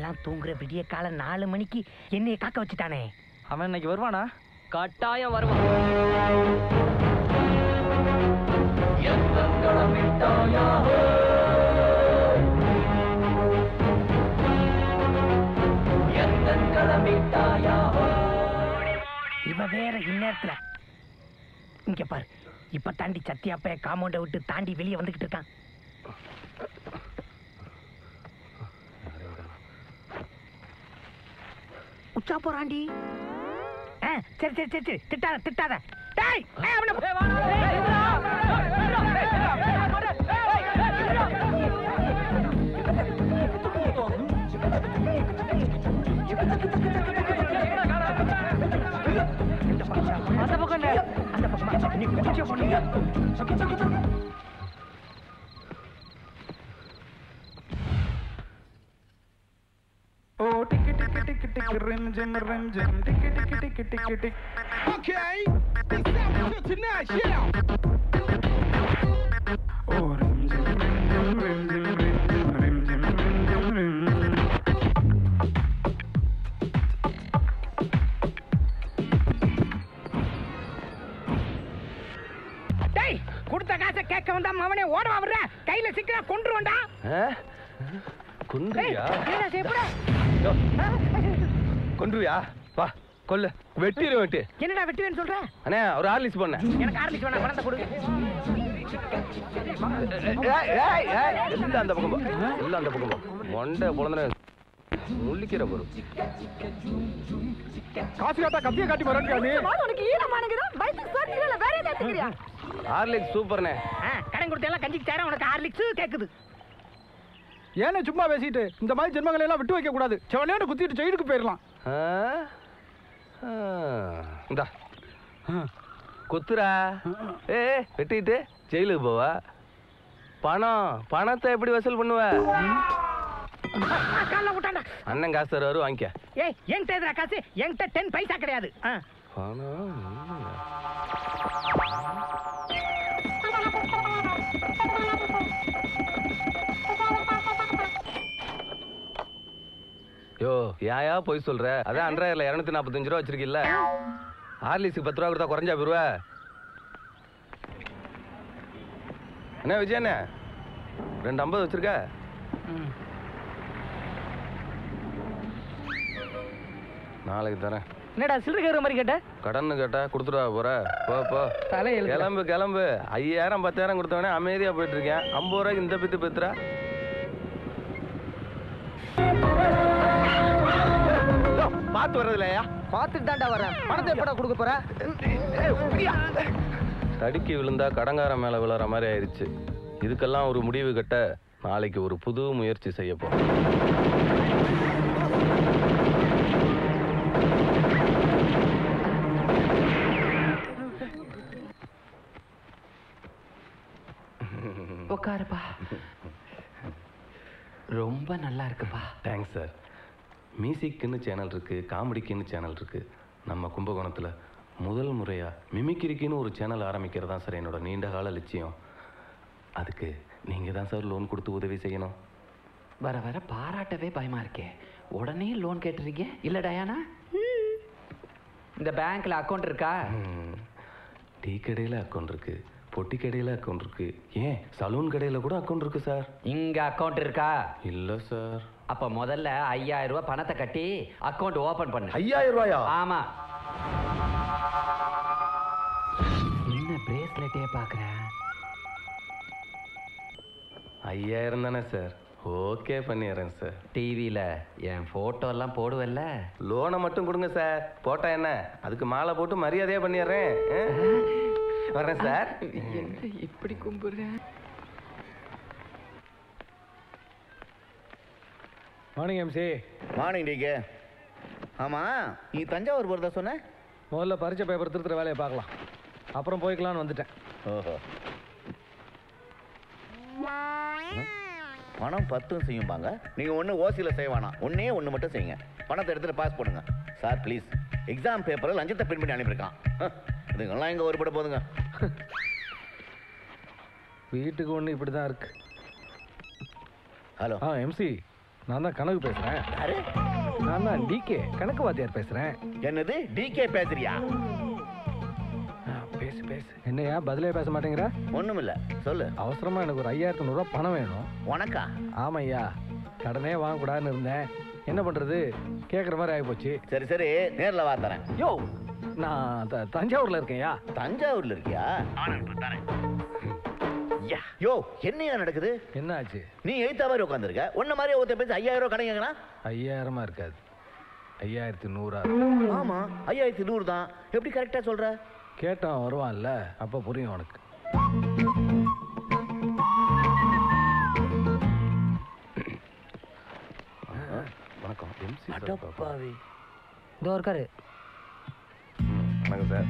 எல்லாம் தூங்குற விடிய கால நாலு மணிக்கு என்னைய காக்க வச்சுட்டானே அவன் இன்னைக்கு வருவானா கட்டாயம் வருவான் இவ வேற இந்நேரத்துல இங்க பாரு இப்ப தாண்டி சத்தியாப்பைய காம்பவுண்ட விட்டு தாண்டி வெளியே வந்துகிட்டு இருக்கான் உச்சா போறாண்டி ஆ, சரி சரி சரி சரி திட்டாத திட்டாத டேய் ஏய், அவனை- அந்த பக்கம் இல்ல. அந்த பக்கமா நீ குடிச்ச பொண்ணு ஓ டிக்கி டிக்கி டிக்கி டிக்கி ரிம் ஜிம் ரிம் ஜிம் டிக்கி டிக்கி டிக்கி டிக்கி டிக் Okay, this sounds good tonight, yeah. ஓ ரிம் ஜிம் ரிம் ஜிம் ரிம் ஜிம் ரிம் ஜிம் ரிம் ஜிம் ரிம் ஜிம் ரிம் டேய் கொடுத்த காசை கேட்க வந்தா அவனே ஓடவா விடுற கையில சிக்கிறா கொன்றுவண்டா கொன்றுவியா என்ன செய்ய போற கொன்றுவியா வா கொல்லு வெட்டிடு வெட்டி என்னடா வெட்டுவேன்னு சொல்ற அண்ணே ஒரு ஆர்லிஸ் பண்ண எனக்கு ஆரம்பிச்சு வேணா பணத்தை கொடு எல்லாம் அந்த பக்கம் போ. எல்லாம் அந்த பக்கம் போ. மொண்டை பொழந்தன முள்ளிக்கிற பொருள் காசு காட்டா கத்திய காட்டி வரேன் நீ உனக்கு ஈரமானங்குதா வயிற்றுக்கு சோறு இல்ல வேற ஏதாவது எடுத்துக்கிறியா ஹார்லிக்ஸ் சூப்பர்ண்ணே ஆ, கடன் கொடுத்த எல்லாம் கஞ்சிக்கு தரேன் உனக்கு ஹார்லிக்ஸ் கேக்குது ஏனே சும்மா பேசிட்டு இந்த மாதிரி ஜென்மங்களை எல்லாம் விட்டு வைக்க கூடாது செவனேன்னு குத்திட்டு ஜெயிலுக்கு போயிடலாம் ஆ? ஆ. இந்தா குத்துரா ஏ வெட்டிட்டு ஜெயிலுக்கு போவா பணம் பணத்தை எப்படி வசூல் பண்ணுவ கால விட்டாண்டா அண்ணன் காசு தருவாரு வாங்கிக்க ஏய் என்கிட்ட எதுரா காசு என்கிட்ட டென் பைசா கிடையாது ஆ. பணம் இல்லையா? யோ யாயா போய் சொல்ற அதான் அன்றாயிரம் இருநூத்தி நாற்பத்தஞ்சு ரூபா வச்சிருக்கில்ல ஹார்லிக்ஸுக்கு பத்து ரூபா கொடுத்தா குறைஞ்சா போயிருவ என்ன விஜய் அண்ணே ரெண்டு ஐம்பது வச்சிருக்க நாளைக்கு தரேன் என்னடா சில்லறை கேட்குற மாதிரி கேட்ட கடன் கேட்டா கொடுத்துருவா போற போ போ தலையெழுத்து. கிளம்பு கிளம்பு ஐயாயிரம் பத்தாயிரம் கொடுத்தவனே அமைதியா போயிட்டு இருக்கேன் ஐம்பது ரூபாய்க்கு இந்த பித்து பித்துறா பார்த்து வர்றது இல்லையா பார்த்துட்டு தான்டா வரேன் பணத்தை எப்படா கொடுக்க போற தடுக்கி விழுந்தா கடங்காரன் மேல விழுற மாதிரி ஆயிடுச்சு இதுக்கெல்லாம் ஒரு முடிவு கட்ட நாளைக்கு ஒரு புது முயற்சி செய்ய போறோம் உட்காருப்பா ரொம்ப நல்லா இருக்குப்பா தேங்க்ஸ் சார் மியூசிக்குன்னு சேனல் இருக்கு காமெடிக்குன்னு சேனல் இருக்கு நம்ம கும்பகோணத்தில் முதல் முறையா மிமிக்கிரிக்குன்னு ஒரு சேனல் ஆரம்பிக்கிறது தான் சார் என்னோட நீண்ட கால லட்சியம் அதுக்கு நீங்கள் தான் சார் லோன் கொடுத்து உதவி செய்யணும் வர வர பாராட்டவே பயமா இருக்கே உடனே லோன் கேட்டுறீங்க இல்ல டயானா இந்த பேங்க்ல அக்கவுண்ட் இருக்கா ம், டீ கடையில் அக்கௌண்ட் இருக்கு பொட்டி கடையில் அக்கௌண்ட் இருக்கு ஏன் சலூன் கடையில் கூட அக்கௌண்ட் இருக்கு சார் இங்க அக்கவுண்ட் இருக்கா இல்லை சார் அப்ப முதல்ல ஐயாயிரம் ரூபாய் பணத்தை கட்டி அக்கவுண்ட் ஓபன் பண்ணு ஐயாயிரம் ரூபாயா ஆமா என்ன பிரேஸ்லெட்டே பாக்குறேன் ஐயாயிரம் தானே சார் ஓகே பண்ணிடுறேன் சார் டிவியில என் போட்டோ எல்லாம் போடுவல்ல லோனை மட்டும் கொடுங்க சார் போட்டா என்ன அதுக்கு மாலை போட்டு மரியாதையா பண்ணிடுறேன் ஆ? வர்றேன் சார் என்ன இப்படி கும்பிடுறேன் மார்னிங் எம்சி மார்னிங் டிகே ஆமா நீ தஞ்சாவூர் போறதா சொன்ன முதல்ல பரிச்சை பேப்பர் திருத்துற வேலையை பார்க்கலாம் அப்புறம் போய்க்கலாம்னு வந்துட்டேன் ஓஹோ பணம் பத்தும் செய்யும்பாங்க நீங்க ஒண்ணு ஓசியில செய்ய வேணாம் ஒண்ணே ஒண்ணு மட்டும் செய்யுங்க பணத்தை எடுத்துட்டு பாஸ் பண்ணுங்க சார் ப்ளீஸ் எக்ஸாம் பேப்பரை லஞ்சத்தை பிரிண்ட் பண்ணி அனுப்பியிருக்கான் ஹ, இதுங்கெல்லாம் எங்க ஒருபட போதுங்க வீட்டுக்கு ஒன்று இப்படி தான் இருக்கு ஹலோ ஆ எம்சி நான் தான் கணக்கு பேசுறேன் யாரு நான் தான் டிகே கணக்கு வாத்தியார் பேசுறேன் என்னது டிகே பேசுறியா ஆ, பேசு பேசு என்னையா பதிலே பேச மாட்டேங்கிற ஒண்ணுமில்ல சொல்லு அவசரமா எனக்கு ஒரு ஐயாயிரத்தி நூறுரூவா பணம் வேணும் உனக்கா ஆமையா கடனே வாங்கக்கூடாதுன்னு இருந்தேன் என்ன பண்றது கேட்குற மாதிரி ஆகிப்போச்சு சரி சரி நேர்ல வா தரேன் யோ நான் த- தஞ்சாவூர்ல இருக்கேன்யா தஞ்சாவூர்ல இருக்கியா யா. யோ என்னையா நடக்குது என்ன ஆச்சு நீ எழுத்த மாதிரி உட்காந்துருக்க உன்ன மாதிரி ஒருத்தர் பேசி ஐயாயிரம் ரூபாய் கடைங்கன்னா ஐயாயிரமா இருக்காது ஐயாயிரத்தி நூறா ஆமா ஐயாயிரத்தி நூறு தான் எப்படி கரெக்டா சொல்ற கேட்டான் வருவான்ல அப்போ புரியும் உனக்கு வணக்கம் எம்சி அடப்பாவி இதோ இருக்காரு வணக்கம் சார்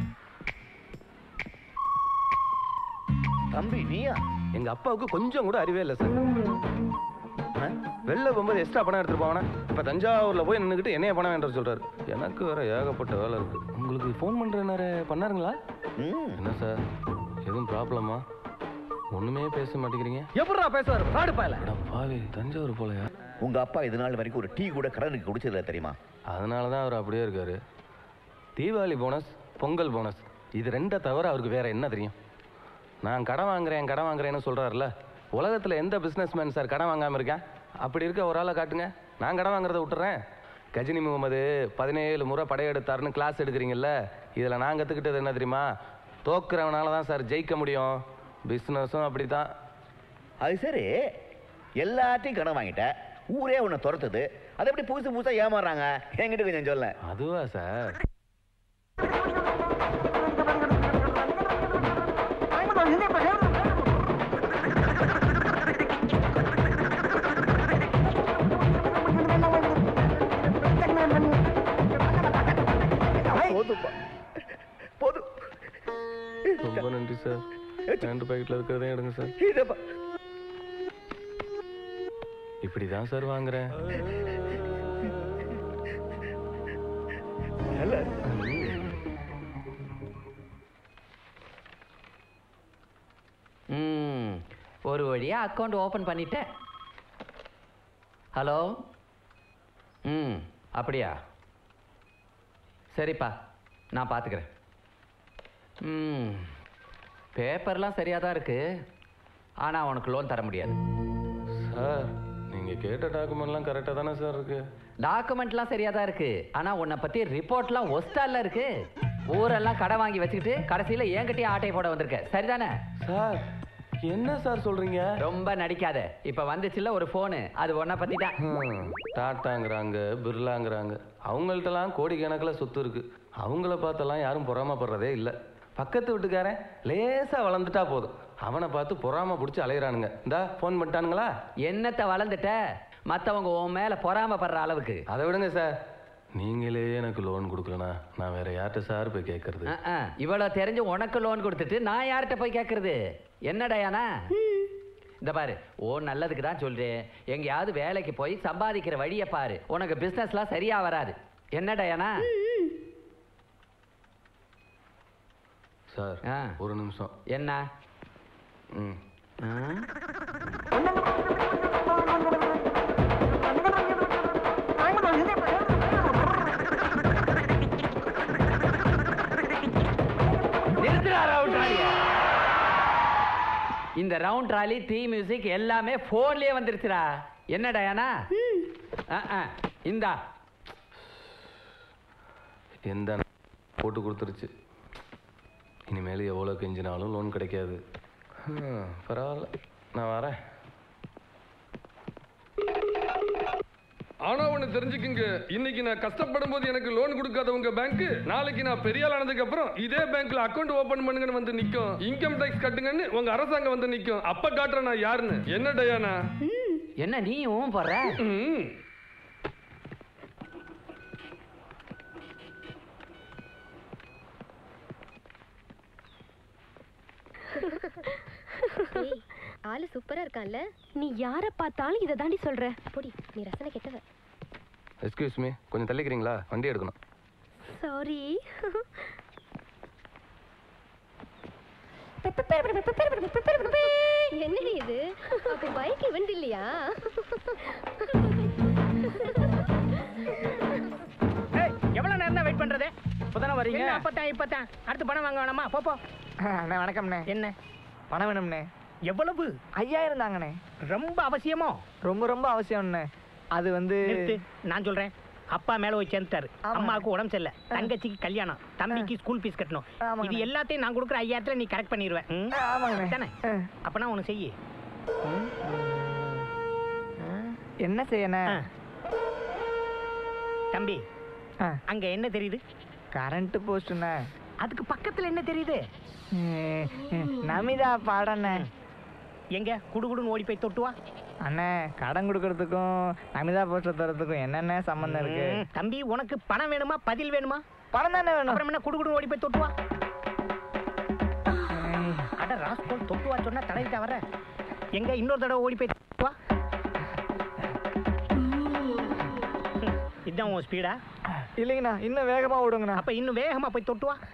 தம்பி நீயா எங்க அப்பாவுக்கு கொஞ்சம் கூட அறிவே இல்லை சார் ஆ? வெளில போகும்போது எக்ஸ்ட்ரா பணம் எடுத்துட்டு போவானே இப்போ தஞ்சாவூர்ல போய் நின்றுக்கிட்டு என்னைய பணம் வேண்டாம் சொல்றாரு எனக்கு வேற ஏகப்பட்ட வேலை இருக்கு உங்களுக்கு ஃபோன் பண்ற நேரம் பண்ணாருங்களா ம் என்ன சார் எதுவும் ப்ராப்ளமா ஒண்ணுமே பேச மாட்டேங்கிறீங்க எப்படா பேசுவார் ஃப்ராடு பயல அட பாவி தஞ்சாவூர் போலையா உங்க அப்பா இது நாள் வரைக்கும் ஒரு டீ கூட கடனுக்கு குடிச்சதில்ல தெரியுமா அதனால தான் அவர் அப்படியே இருக்காரு தீபாவளி போனஸ் பொங்கல் போனஸ் இது ரெண்டை தவிர அவருக்கு வேற என்ன தெரியும் நான் கடன் வாங்குறேன் கடன் வாங்குறேன்னு சொல்றாருல உலகத்துல எந்த பிசினஸ் மேன் சார் கடன் வாங்காம இருக்கேன் அப்படி இருக்க ஒரு ஆளை காட்டுங்க நான் கடன் வாங்குறத விட்டுறேன் கஜினி முகமது பதினேழு முறை படையெடுத்தாருன்னு கிளாஸ் எடுக்கிறீங்கல்ல இதில் நான் கற்றுக்கிட்டது என்ன தெரியுமா தோக்குறவனால தான் சார் ஜெயிக்க முடியும் பிஸ்னஸும் அப்படி தான் அது சரி எல்லாத்தையும் கடன் வாங்கிட்ட ஊரே உன்னை துரத்துது அது எப்படி புதுசு புதுசா ஏமாறுறாங்க என்கிட்ட கொஞ்சம் சொல்ல அதுவா சார் போதும்பா போதும் ரொம்ப நன்றி சார் ரெண்டு பாக்கெட்டில் இருக்கிறதையும் எடுங்க சார் இதப்பா இப்படி தான் சார் வாங்குறேன் நல்லா ம் ஒரு வழியா அக்கௌண்ட் ஓபன் பண்ணிட்டேன் ஹலோ ம் அப்படியா சரிப்பா நான் பார்த்துக்கிறேன் ம் பேப்பர்லாம் சரியாக தான் இருக்கு ஆனால் உனக்கு லோன் தர முடியாது சார் நீங்கள் கேட்ட டாக்குமெண்ட்லாம் கரெக்டாக தானே சார் இருக்கு டாக்குமெண்ட்லாம் சரியாக தான் இருக்கு ஆனால் உன்னை பற்றி ரிப்போர்ட்லாம் ஒஸ்டால இருக்கு ஊரெல்லாம் கடை வாங்கி வச்சுக்கிட்டு கடைசியில் என்கிட்டயே ஆட்டை போட வந்திருக்க சரிதானே சார் என்ன சார் சொல்கிறீங்க ரொம்ப நடிக்காத இப்போ வந்துச்சுல்ல ஒரு ஃபோனு அது உன்னை பற்றி தான் டாட்டாங்கிறாங்க பிர்லாங்கிறாங்க அவங்கள்ட்டலாம் கோடிக்கணக்கில் சொத்து இருக்கு அவங்கள பார்த்தெல்லாம் யாரும் பொறாமப்படுறதே இல்லை பக்கத்து வீட்டுக்காரன் லேசா வளர்ந்துட்டா போதும் அவனை பார்த்து பொறாம பிடிச்சி அலையிறானுங்க இந்தா ஃபோன் பண்ணிட்டானுங்களா என்னத்தை வளர்ந்துட்ட மற்றவங்க உன் மேலே பொறாமப்படுற அளவுக்கு அதை விடுங்க சார் நீங்களே எனக்கு லோன் கொடுக்கலனா நான் வேற யார்கிட்ட சார் போய் கேட்கறது அஹ், அஹ். இவ்வளவு தெரிஞ்சு உனக்கு லோன் கொடுத்துட்டு நான் யார்கிட்ட போய் கேட்கறது என்னடாயானா இந்த பாரு ஓ நல்லதுக்கு தான் சொல்றேன் எங்கேயாவது வேலைக்கு போய் சம்பாதிக்கிற வழியை பாரு உனக்கு பிசினஸ்லாம் சரியா வராது என்னடாயானா சார் ஆ. ஒரு நிமிஷம் என்ன ம் ஆ? நிறுத்துடா ரவுண்ட் ராலிய இந்த ரவுண்ட் ராலி தீ மியூசிக் எல்லாமே போன்லயே வந்துருச்சுடா என்ன டயானா அஹ், அஹ். இந்தா எந்த ந- போட்டு கொடுத்துருச்சு இனிமேல் எவ்வளோ கெஞ்சினாலும் லோன் கிடைக்காது ஹம், பரவாயில்ல நான் வரேன் ஆனா ஒண்ணு தெரிஞ்சுக்குங்க இன்னைக்கு நான் கஷ்டப்படும் போது எனக்கு லோன் கொடுக்காத உங்க பேங்க் நாளைக்கு நான் பெரிய ஆள் ஆனதுக்கு அப்புறம் இதே பேங்க்ல அக்கவுண்ட் ஓபன் பண்ணுங்கன்னு வந்து நிக்கும் இன்கம் டாக்ஸ் கட்டுங்கன்னு உங்க அரசாங்கம் வந்து நிக்கும் அப்ப காட்டுறேன் நான் யாருன்னு என்ன டயானா என்ன நீயும் போடுற ம். ஏய், ஆளு சூப்பரா இருக்கான்ல நீ யார பார்த்தாலும் இதை தாண்டி சொல்ற பொடி நீ ரசனை கெட்டவ எக்ஸ்கியூஸ் மீ கொஞ்சம் தள்ளிக்கிறீங்களா வண்டி எடுக்கணும் சாரி என்னடி இது அப்ப பைக் இவன் இல்லையா வர்றீங்க என்ன அப்பத்தான் இப்பத்தான் அடுத்து பணம் வாங்க வேணாமா போ போ அண்ணே வணக்கம்ண்ணே என்ன பணம் வேணும்ண்ணே எவ்வளவு ஐயாயிரம் தாங்கண்ணே ரொம்ப அவசியமோ ரொம்ப ரொம்ப அவசியம்ண்ணே அது வந்து நிறுத்து நான் சொல்றேன் அப்பா மேல போய் சேர்ந்துட்டாரு ஆமாங்க. அம்மாவுக்கு உடம்பு சரியில்லை தங்கச்சிக்கு கல்யாணம் தம்பிக்கு ஸ்கூல் ஃபீஸ் கட்டணும் ஆமாங்க. இது எல்லாத்தையும் நான் கொடுக்குற ஐயாயிரத்துல நீ கரெக்ட் பண்ணிடுவேன் ம்? ஆ, ஆமாங்கண்ணே. தானே ஆ. அப்பனா ஒண்ணு செய்யு என்ன செய்யண்ணே ஆ. தம்பி ஆ. அங்க என்ன தெரியுது கரண்ட் போஸ்ட்ண்ணே அதுக்கு பக்கத்துல என்ன தெரியுது நமிதா பாடண்ணே எங்க குடுகுடுன்னு ஓடி போய் தொட்டு வா அண்ணே கடன் கொடுக்கறதுக்கும் நமிதா போஸ்டர் தரதுக்கும் என்னென்ன சம்மந்தம் இருக்கு ம், தம்பி உனக்கு பணம் வேணுமா பதில் வேணுமா பணம் தானே வேணும் அப்புறம் என்ன குடுகுடுன்னு ஓடி போய் தொட்டு வா அட ராஸ்கோல் தொட்டு வா சொன்னா தடவிட்டா வர எங்க இன்னொரு தடவை ஓடி போய் தொட்டு வா ம், இதான் உன் ஸ்பீடா இல்லைங்கண்ணா இன்னும் வேகமா ஓடுங்கண்ணா அப்ப இன்னும் வேகமா போய் தொட்டு வா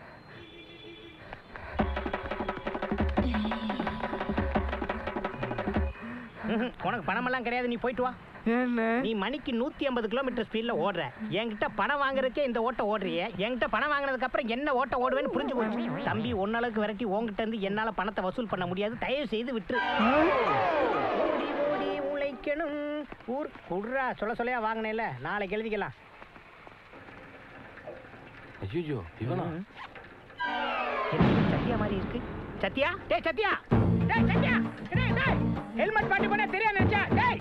ம்ஹும், உனக்கு பணமெல்லாம் கிடையாது நீ போயிட்டு வா என்ன நீ மணிக்கு நூத்தி ஐம்பது கிலோமீட்டர் ஸ்பீட்ல ஓடுற என்கிட்ட பணம் வாங்குறதுக்கே இந்த ஓட்டம் ஓடுறிய என்கிட்ட பணம் வாங்கினதுக்கு அப்புறம் என்ன ஓட்டம் ஓடுவேன்னு புரிஞ்சு போச்சு தம்பி ஒன்னளவுக்கு விரட்டி உன்கிட்ட இருந்து என்னால பணத்தை வசூல் பண்ண முடியாது தயவு செய்து விட்டுரு ஓடி ஓடி உழைக்கணும் ஊர் குடுறா சொல்ல சொல்லையா வாங்கினேல நாளைக்கு எழுதிக்கலாம் ஐயோ இவனா என்ன இது சத்யா மாதிரி இருக்கு சத்யா டேய் சத்யா டேய் சத்யா டேய் டேய் ஹெல்மெட் மாட்டி போனா தெரியாது நினைச்சா டேய்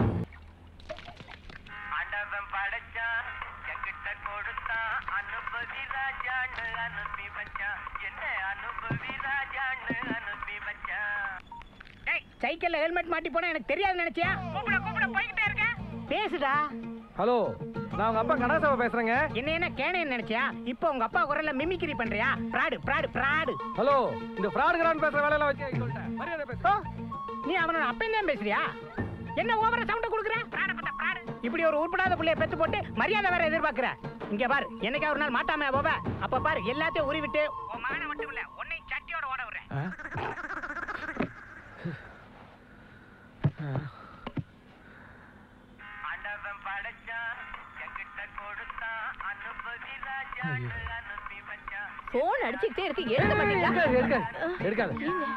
ஆண்டவன் படைச்சான் என்கிட்ட கொடுத்தான் அனுபவி ராஜான்னு அனுப்பி வச்சான் என்ன அனுபவி ராஜான்னு அனுப்பி வச்சான் டேய் சைக்கிள்ல ஹெல்மெட் மாட்டி போனா எனக்கு தெரியாது நினைச்சியா கூப்பிட கூப்பிட போய்கிட்டே இருக்க பேசுடா ஹலோ நான் உங்க அப்பா கணேசாவை பேசுறேங்க என்ன என்ன கேனேன்னு நினைச்சியா இப்போ உங்க அப்பா குரல்ல மிமிக்ரி பண்றியா பிராடு பிராடு பிராடு ஹலோ இந்த ஃப்ராடுகிறான் பேசுற வேலையெல்லாம் வச்சு சொல்லிட்டேன் மரியாதை பேசு ஓ நீ அவனோட அப்பன் தான் பேசுறியா என்ன ஓவர சவுண்ட் கொடுக்குற பிராடு பட்ட பிராடு இப்படி ஒரு உருப்படாத புள்ளைய பெத்து போட்டு மரியாதை வேற எதிர்பார்க்கிற இங்க பாரு என்னைக்கா ஒரு நாள் மாட்டாம போவ அப்ப பாரு எல்லாத்தையும் உருவிட்டு உன் மகனை மட்டும் இல்ல உன்னை சட்டியோட ஓட விடுறேன் ஆண்டவன் படைச்சான் என்கிட்ட கொடுத்தான் அனுபவி ராஜான்னு அனுப்பி வச்சான் போன் அடிச்சுக்கிட்டே இருக்கு எழுத மாட்டீங்களா எடுக்காது எடுக்காது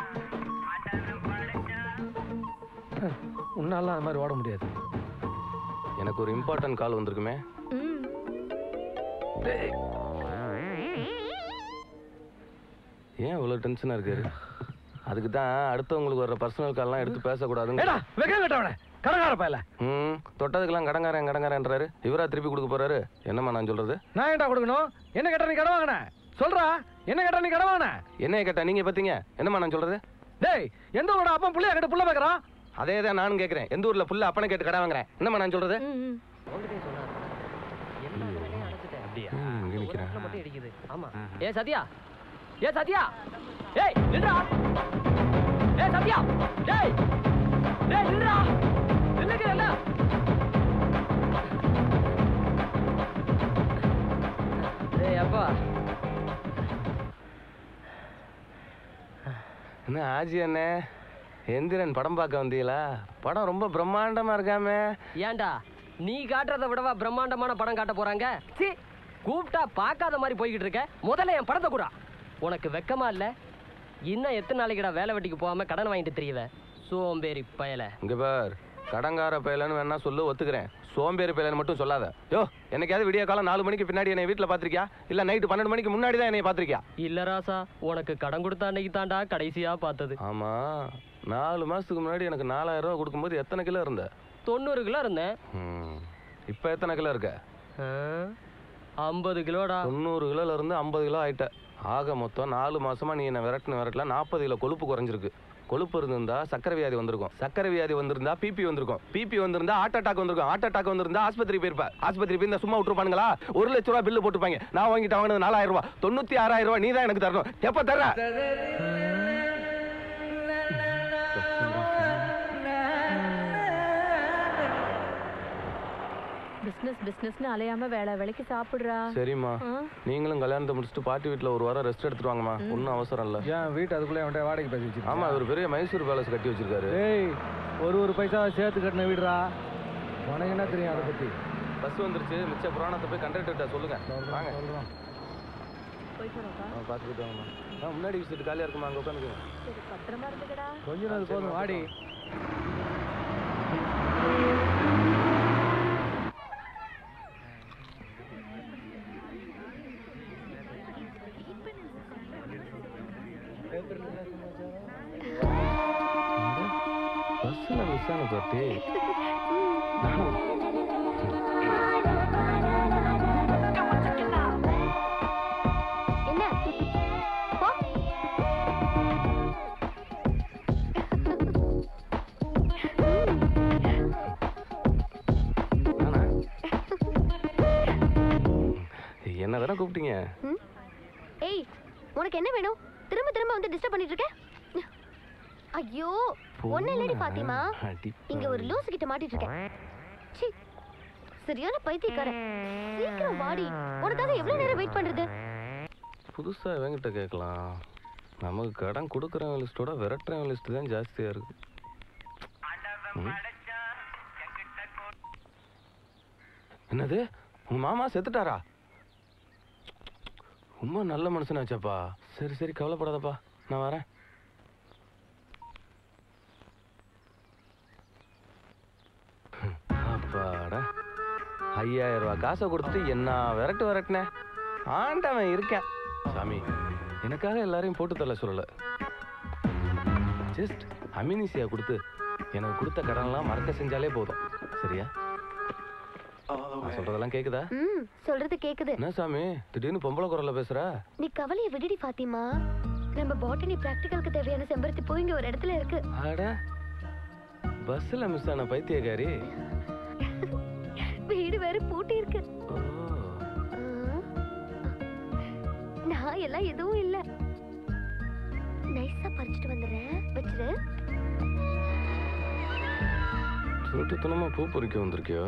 உன்னால அது மாதிரி ஓட முடியாது எனக்கு ஒரு இம்பார்ட்டன்ட் கால் வந்திருக்குமே ம் ஏன் இவ்வளோ டென்ஷனாக இருக்காரு அதுக்கு தான் அடுத்தவங்களுக்கு வர்ற பர்சனல் கால்லாம் எடுத்து பேசக்கூடாதுங்க ஏடா வெக்க கட்டவன கடகார பயல ம் தொட்டதுக்கெல்லாம் கடங்காரன் கடங்காரன்றாரு இவரா திருப்பி கொடுக்க போறாரு என்னம்மா நான் சொல்றது நான் ஏன்டா கொடுக்கணும் என்ன கேட்டா நீ கடன் வாங்கின சொல்றா என்ன கேட்டா நீ கடன் வாங்கின என்ன கேட்டா நீங்க பார்த்தீங்க என்னம்மா நான் சொல்றது டேய் எந்த ஊரோட அப்பா புள்ளைய கேட்டு புள்ள பேக்குறான் அதே தான் நானும் கேட்குறேன் எந்த ஊர்ல புள்ள அப்பனை கேட்டு கடை வாங்குறேன் என்னம்மா நான் சொல்றது ம், ம். ம், இங்க நிக்கிறேன் ஏ சத்யா ஏ சத்யா ஏய் நில்றா ஏ சத்யா டேய் டேய் நில்றா நில்லுங்கல ஏய் அப்பா என்ன ஆஜி அண்ணே எந்திரன் படம் பார்க்க வந்தீங்களா படம் ரொம்ப பிரம்மாண்டமா இருக்காமே ஏன்டா நீ காட்டுறத விடவா பிரம்மாண்டமான படம் காட்ட போறாங்க சி கூப்பிட்டா பார்க்காத மாதிரி போய்கிட்டு இருக்க முதல்ல என் படத்தை கூட உனக்கு வெக்கமா இல்ல இன்னும் எத்தனை நாளைக்குடா வேலை வெட்டிக்கு போகாம கடன் வாங்கிட்டு தெரியவ சோம்பேறி பயல இங்க பார் கடங்கார பயலன்னு வேணா சொல்லு ஒத்துக்கிறேன் சோம்பேறி பயலன்னு மட்டும் சொல்லாத யோ என்னைக்காவது விடிய காலம் நாலு மணிக்கு பின்னாடி என்னை வீட்டில் பார்த்திருக்கியா இல்ல நைட்டு பன்னெண்டு மணிக்கு முன்னாடி தான் என்னை பார்த்திருக்கியா இல்ல ராசா உனக்கு கடன் கொடுத்த அன்னைக்கு தாண்டா கடைசியா பார்த்தது ஆமா நாலு மாசத்துக்கு முன்னாடி எனக்கு நாலாயிரம் ரூபாய் கொடுக்கும்போது எத்தனை கிலோ இருந்த தொண்ணூறு கிலோ இருந்தேன் ம். இப்ப எத்தனை கிலோ இருக்க ஐம்பது கிலோடா தொண்ணூறு கிலோல இருந்து ஐம்பது கிலோ ஆயிட்ட ஆக மொத்தம் நாலு மாசமா நீ என்ன விரட்டின விரட்டல நாற்பது கிலோ கொழுப்பு குறைஞ்சிருக்கு கொழுப்பு இருந்திருந்தா சக்கரை வியாதி வந்திருக்கும் சக்கரை வியாதி வந்திருந்தா பிபி வந்திருக்கும் பிபி வந்திருந்தா ஹார்ட் அட்டாக் வந்திருக்கும் ஹார்ட் அட்டாக் வந்திருந்தா ஆஸ்பத்திரி போயிருப்ப ஆஸ்பத்திரி போய் சும்மா விட்டுருப்பானுங்களா ஒரு லட்ச ரூபா பில்லு போட்டுப்பாங்க நான் வாங்கிட்டு வாங்கினது நாலாயிரம் ரூபாய் தொண்ணூத்தி ஆறாயிரம் ரூபாய் நீ தான் எனக்கு தரணும் எப்ப தர பிசினஸ் பிசினஸ்னு அலையாம வேலை வேலைக்கு சாப்பிடுறா சரிம்மா ஆ. நீங்களும் கல்யாணத்தை முடிச்சுட்டு பாட்டி வீட்டுல ஒரு வாரம் ரெஸ்ட் எடுத்துட்டு வாங்கம்மா ஒன்றும் அவசரம் இல்ல ஏன் வீட்டு அதுக்குள்ளே அவன்கிட்ட வாடகை பேசி வச்சிருக்கியா? ஆமா இவர் பெரிய மைசூர் பேலஸ் கட்டி வச்சிருக்காரு ஏய் ஒரு ஒரு பைசா சேர்த்து கட்டின வீடுறா உனக்கு என்ன தெரியும் அதை பத்தி பஸ் வந்துருச்சு மிச்ச புராணத்தை போய் கண்டக்டர்கிட்ட சொல்லுங்க வாங்க சொல்றோம் போயிட்டு வரோம்ப்பா ஆ பார்த்துக்கிட்டு வாங்கம்மா ஆ முன்னாடி சீட்டு காலியாக இருக்குமா அங்கே உட்காந்துக்குங்க சரி பத்திரமா இருந்துக்கடா கொஞ்ச நாள் போதும் வாடி பஸ்ஸில் மிஸ் ஆன பார்ட்டி என்ன போ என்ன தானே கூப்பிட்டீங்க ம்? ஏய் உனக்கு என்ன வேணும் திரும்ப திரும்ப வந்து டிஸ்டர்ப் பண்ணிட்டு இருக்க ஐயோ ஒண்ணு இல்லடி பாத்திமா அடி இங்க ஒரு லூசு கிட்ட மாட்டிட்டு இருக்கேன் சீ சரியான பைத்தியக்காரன் சீக்கிரம் வாடி உனக்காக எவ்வளவு நேரம் வெயிட் பண்றது புதுசா இவங்கிட்ட கேட்கலாம் நமக்கு கடன் கொடுக்குறவங்க லிஸ்ட்டோட விரட்டுறவங்க லிஸ்ட் தான் ஜாஸ்தியா இருக்கு ம். என்னது உங்க மாமா செத்துட்டாரா ரொம்ப நல்ல மனுஷனாச்சாப்பா சரி சரி கவலைப்படாதப்பா நான் வரேன் அப்பாடா ஐயாயிரம் ரூபாய் காசை கொடுத்துட்டு என்ன விரட்டு விரட்டுனே ஆண்டவன் இருக்கேன் சாமி எனக்காக எல்லாரையும் போட்டு தள்ள சொல்லல ஜஸ்ட் அமினிசியா கொடுத்து எனக்கு கொடுத்த கடன்லாம் மறக்க செஞ்சாலே போதும் சரியா நான் சொல்றதெல்லாம் கேக்குதா ம் சொல்றது கேக்குது என்ன சாமி திடீர்னு பொம்பளை குரல்ல பேசுற நீ கவலைய விடுடி பாத்திமா நம்ம பாட்டனி பிராக்டிகலுக்கு தேவையான செம்பருத்தி பூ இங்க ஒரு இடத்துல இருக்கு அட பஸ்ல மிஸ் ஆன பைத்தியக்காரி வீடு வேற பூட்டி இருக்கு ஓ ஆ. நான் எல்லாம் எதுவும் இல்ல நைஸா பறிச்சுட்டு வந்துடுறேன் வச்சிரு திருட்டுத்தனமா பூ பொறிக்க வந்திருக்கியோ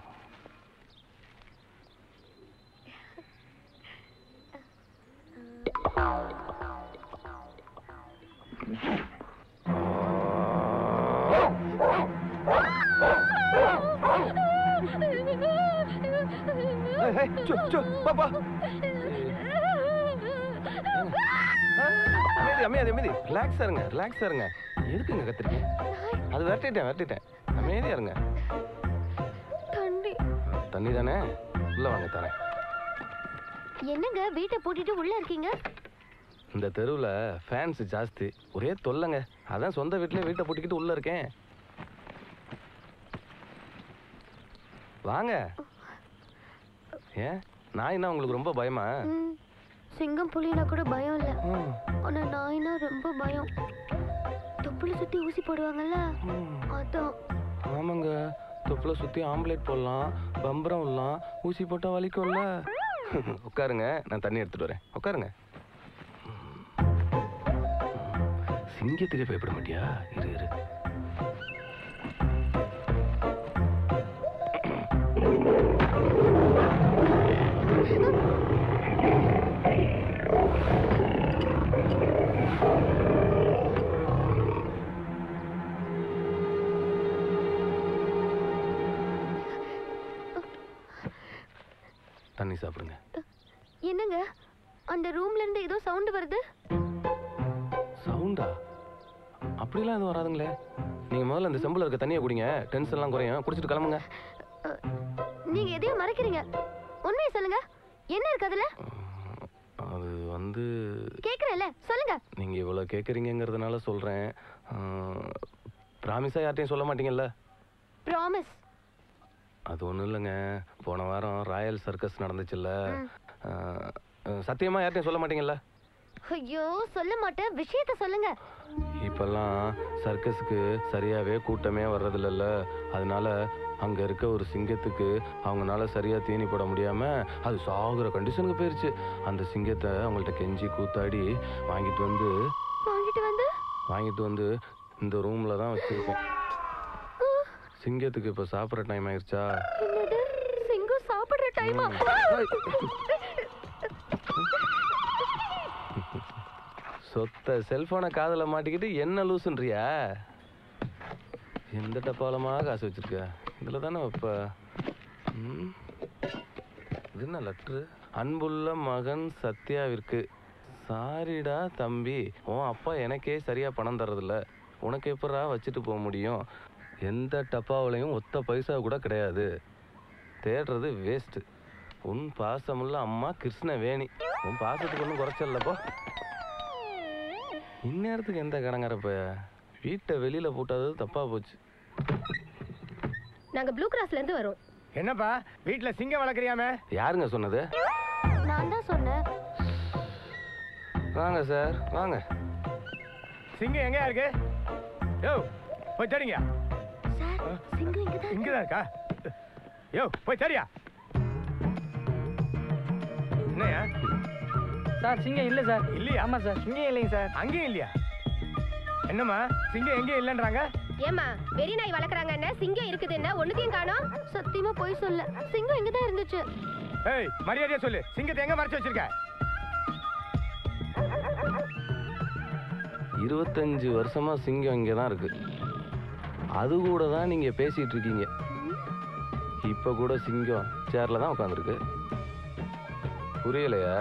ஏய், ஏய், சு, சு, பாப்பா. அமைதி அமைதி அமைதி ரிலாக்ஸா இருங்க ரிலாக்ஸா இருங்க எதுக்குங்க கத்திரிக்கீங்க அது விரட்டிட்டேன் விரட்டிட்டேன் அமைதியா இருங்க தண்ணி தண்ணி தானே உள்ள வாங்க தரேன் என்னங்க வீட்டை பூட்டிட்டு உள்ள இருக்கீங்க இந்த தெருவில் ஃபேன்ஸ் ஜாஸ்தி ஒரே தொல்லைங்க அதான் சொந்த வீட்டிலே வீட்டை பூட்டிக்கிட்டு உள்ள இருக்கேன் வாங்க ஏன் நான் என்ன உங்களுக்கு ரொம்ப பயமா ம், சிங்கம் புலினா கூட பயம் இல்ல ஆனா நாய்னா ரொம்ப பயம் தொப்புளை சுத்தி ஊசி போடுவாங்கல்ல அதான் ஆமாங்க தொப்புல சுற்றி ஆம்லேட் போடலாம் பம்பரம் விடலாம் ஊசி போட்டால் வலிக்கும்ல உட்காருங்க நான் தண்ணி எடுத்துட்டு வரேன் உட்காருங்க சிங்கத்துக்கு பயப்பட மாட்டியா இரு இரு தண்ணி சாப்பிடுங்க என்னங்க அந்த ரூம்ல இருந்து ஏதோ சவுண்ட் வருது சவுண்டா அப்படிலாம் எதுவும் வராதுங்களே நீங்க முதல்ல இந்த செம்பில் இருக்க தண்ணியை குடிங்க டென்ஷன்லாம் குறையும் குடிச்சிட்டு கிளம்புங்க நீங்க எதையும் மறைக்கிறீங்க உண்மையை சொல்லுங்க என்ன இருக்கு அதுல அது வந்து கேக்குறேன்ல சொல்லுங்க நீங்க இவ்வளவு கேக்குறீங்கங்கிறதுனால சொல்றேன் ப்ராமிஸா யார்ட்டையும் சொல்ல மாட்டீங்கல்ல ப்ராமிஸ் அது ஒண்ணும் இல்லைங்க போன வாரம் ராயல் சர்க்கஸ் நடந்துச்சுல்ல ஆஹ், ஆஹ், சத்தியமா யார்ட்டையும் சொல்ல மாட்டீங்கல்ல ஐயோ சொல்ல மாட்டேன் விஷயத்த சொல்லுங்க இப்பெல்லாம் சர்க்கஸுக்கு சரியாவே கூட்டமே வர்றதில்லல்ல அதனால அங்க இருக்க ஒரு சிங்கத்துக்கு அவங்கனால சரியா தீனி போட முடியாம அது சாகுற கண்டிஷனுக்கு போயிருச்சு அந்த சிங்கத்தை அவங்கள்ட்ட கெஞ்சி கூத்தாடி வாங்கிட்டு வந்து வாங்கிட்டு வந்து வாங்கிட்டு வந்து இந்த ரூம்ல தான் வச்சிருக்கேன் சிங்கத்துக்கு இப்ப சாப்பிட்ற டைம் ஆயிருச்சா என்னது சிங்கம் சாப்பிடுற டைமா சொத்த செல்போனை காதுல மாட்டிக்கிட்டு என்ன லூசுன்றியா எந்த டப்பாலமா காசு வச்சிருக்க இதுல தானே வைப்ப ம்? இது என்ன லெட்ரு அன்புள்ள மகன் சத்யாவிற்கு சாரிடா தம்பி உன் அப்பா எனக்கே சரியா பணம் தர்றதில்ல உனக்கு எப்படா வச்சுட்டு போக முடியும் எந்த டப்பாவிலையும் ஒத்த பைசா கூட கிடையாது தேடுறது வேஸ்ட்டு உன் பாசமுள்ள அம்மா கிருஷ்ணவேணி உன் பாசத்துக்கு ஒன்றும் குறைச்சல்லப்போ இந்நேரத்துக்கு எந்த கடங்கிறப்ப வீட்டை வெளியில போட்டது தப்பா போச்சு நாங்க ப்ளூ கிராஸ்ல இருந்து வரோம் என்னப்பா வீட்டுல சிங்கம் வளர்க்குறியாமே யாருங்க சொன்னது நான் தான் சொன்னேன் வாங்க சார் வாங்க சிங்கம் எங்கயா இருக்கு யோ போய் தேடிங்க சார் சிங்கம் இங்க தான் இங்கதான் இருக்கா யோ போய் தேடியா என்னையா சார் சிங்கம் இல்ல சார் இல்லையா ஆமா சார் சிங்கம் இல்லைங்க சார் அங்கேயும் இல்லையா என்னம்மா சிங்கம் எங்கேயும் இல்லைன்றாங்க ஏமா வெறி நாய் வளர்க்குறாங்க என்ன சிங்கம் இருக்குது என்ன ஒண்ணுத்தையும் காணோம் சத்தியமா போய் சொல்ல சிங்கம் இங்க தான் இருந்துச்சு ஏய் மரியாதையா சொல்லு சிங்கத்தை எங்க மறைச்சு வச்சிருக்க இருபத்தஞ்சு வருஷமா சிங்கம் இங்கே தான் இருக்கு அது கூட தான் நீங்க பேசிட்டு இருக்கீங்க இப்ப கூட சிங்கம் சேர்ல தான் உட்காந்துருக்கு புரியலையா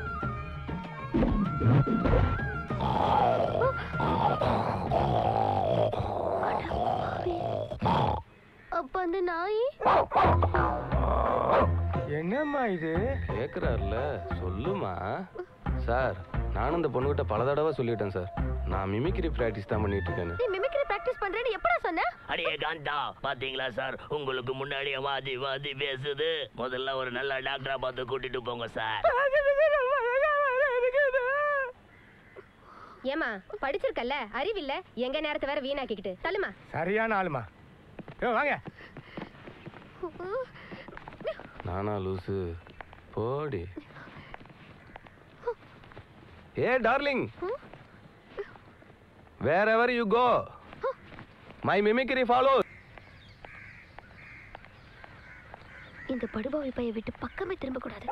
அப்ப அந்த நாய் என்னம்மா இது கேக்குறாருல சொல்லுமா சார் நானும் இந்த பொண்ணுகிட்ட பல தடவை சொல்லிட்டேன் சார் நான் மிமிக்ரி ப்ராக்டிஸ் தான் பண்ணிட்டு இருக்கேன்னு நீ மிமிக்ரி பிராக்டிஸ் பண்றேன்னு எப்படா சொன்ன அடியே காந்தா பாத்தீங்களா சார் உங்களுக்கு முன்னாடியே வாதி வாதி பேசுது முதல்ல ஒரு நல்ல டாக்டரா பார்த்து கூட்டிட்டு போங்க சார் ஏமா படிச்சிருக்கல்ல அறிவில்ல எங்க நேரத்தை வேற வீணாக்கிக்கிட்டு தள்ளுமா சரியான ஆளுமா யோ வாங்க நானா லூசு போடி ஏ darling wherever you go my mimicry follow இந்த படுபாவி பைய விட்டு பக்கமே திரும்ப கூடாது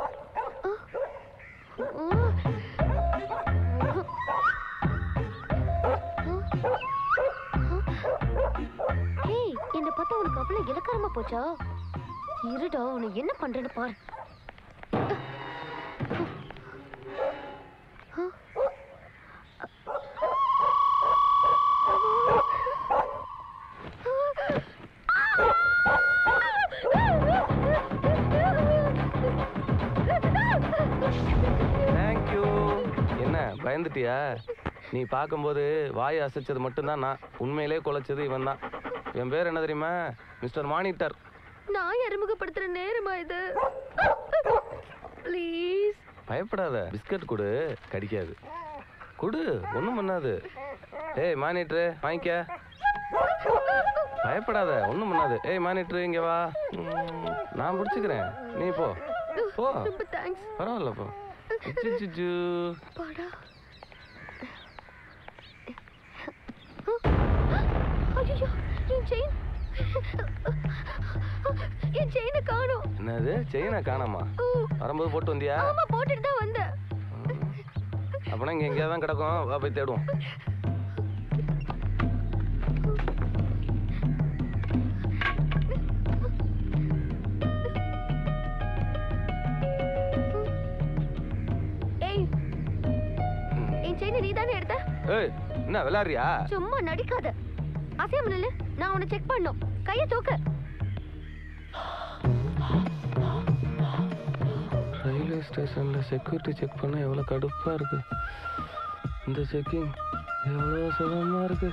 ஏய் என்ன பார்த்தா உனக்கு அவ்வளவு இலக்காரமா போச்சா இருடா உனக்கு என்ன பண்றேன்னு பாரு தேங்க்யூ என்ன பயந்துட்டியா நீ பார்க்கும்போது வாய் அசைச்சது மட்டும்தான் நான் உண்மையிலே குலைச்சது இவன் தான் என் பேர் என்ன தெரியுமா மிஸ்டர் மானிட்டர் நான் அறிமுகப்படுத்துற நேரமா இது ப்ளீஸ் பயப்படாத பிஸ்கட் கொடு கடிக்காது கொடு ஒன்றும் பண்ணாது ஏய் மானிட்ரு வாங்கிக்க பயப்படாத ஒன்றும் பண்ணாது ஏய் மானிட்ரு இங்கே வா ம், நான் பிடிச்சிக்கிறேன் நீ போ போ ரொம்ப தேங்க்ஸ் பரவாயில்ல போ அச்சச்சோ. பாடா ஐயோ என் செயின் என் செயினை காணோம் என்னது செயினை காணாமா வரும்போது போட்டு வந்தியா ஆமா போட்டுட்டு தான் வந்தேன் அப்பனா இங்க எங்கேயாவது தான் கிடக்கும் வா போய் தேடுவோம் ஏய் என் செயினை நீ தானே எடுத்த ஏய் என்ன விளையாடுறியா சும்மா நடிக்காத அசையாம நில்லு நான் உன்னை செக் பண்ணும் கையை தூக்கு ரயில்வே ஸ்டேஷன்ல செக்யூரிட்டி செக் பண்ண எவ்வளவு கடுப்பா இருக்கு இந்த செக்கிங் எவ்வளவு சுகமா இருக்கு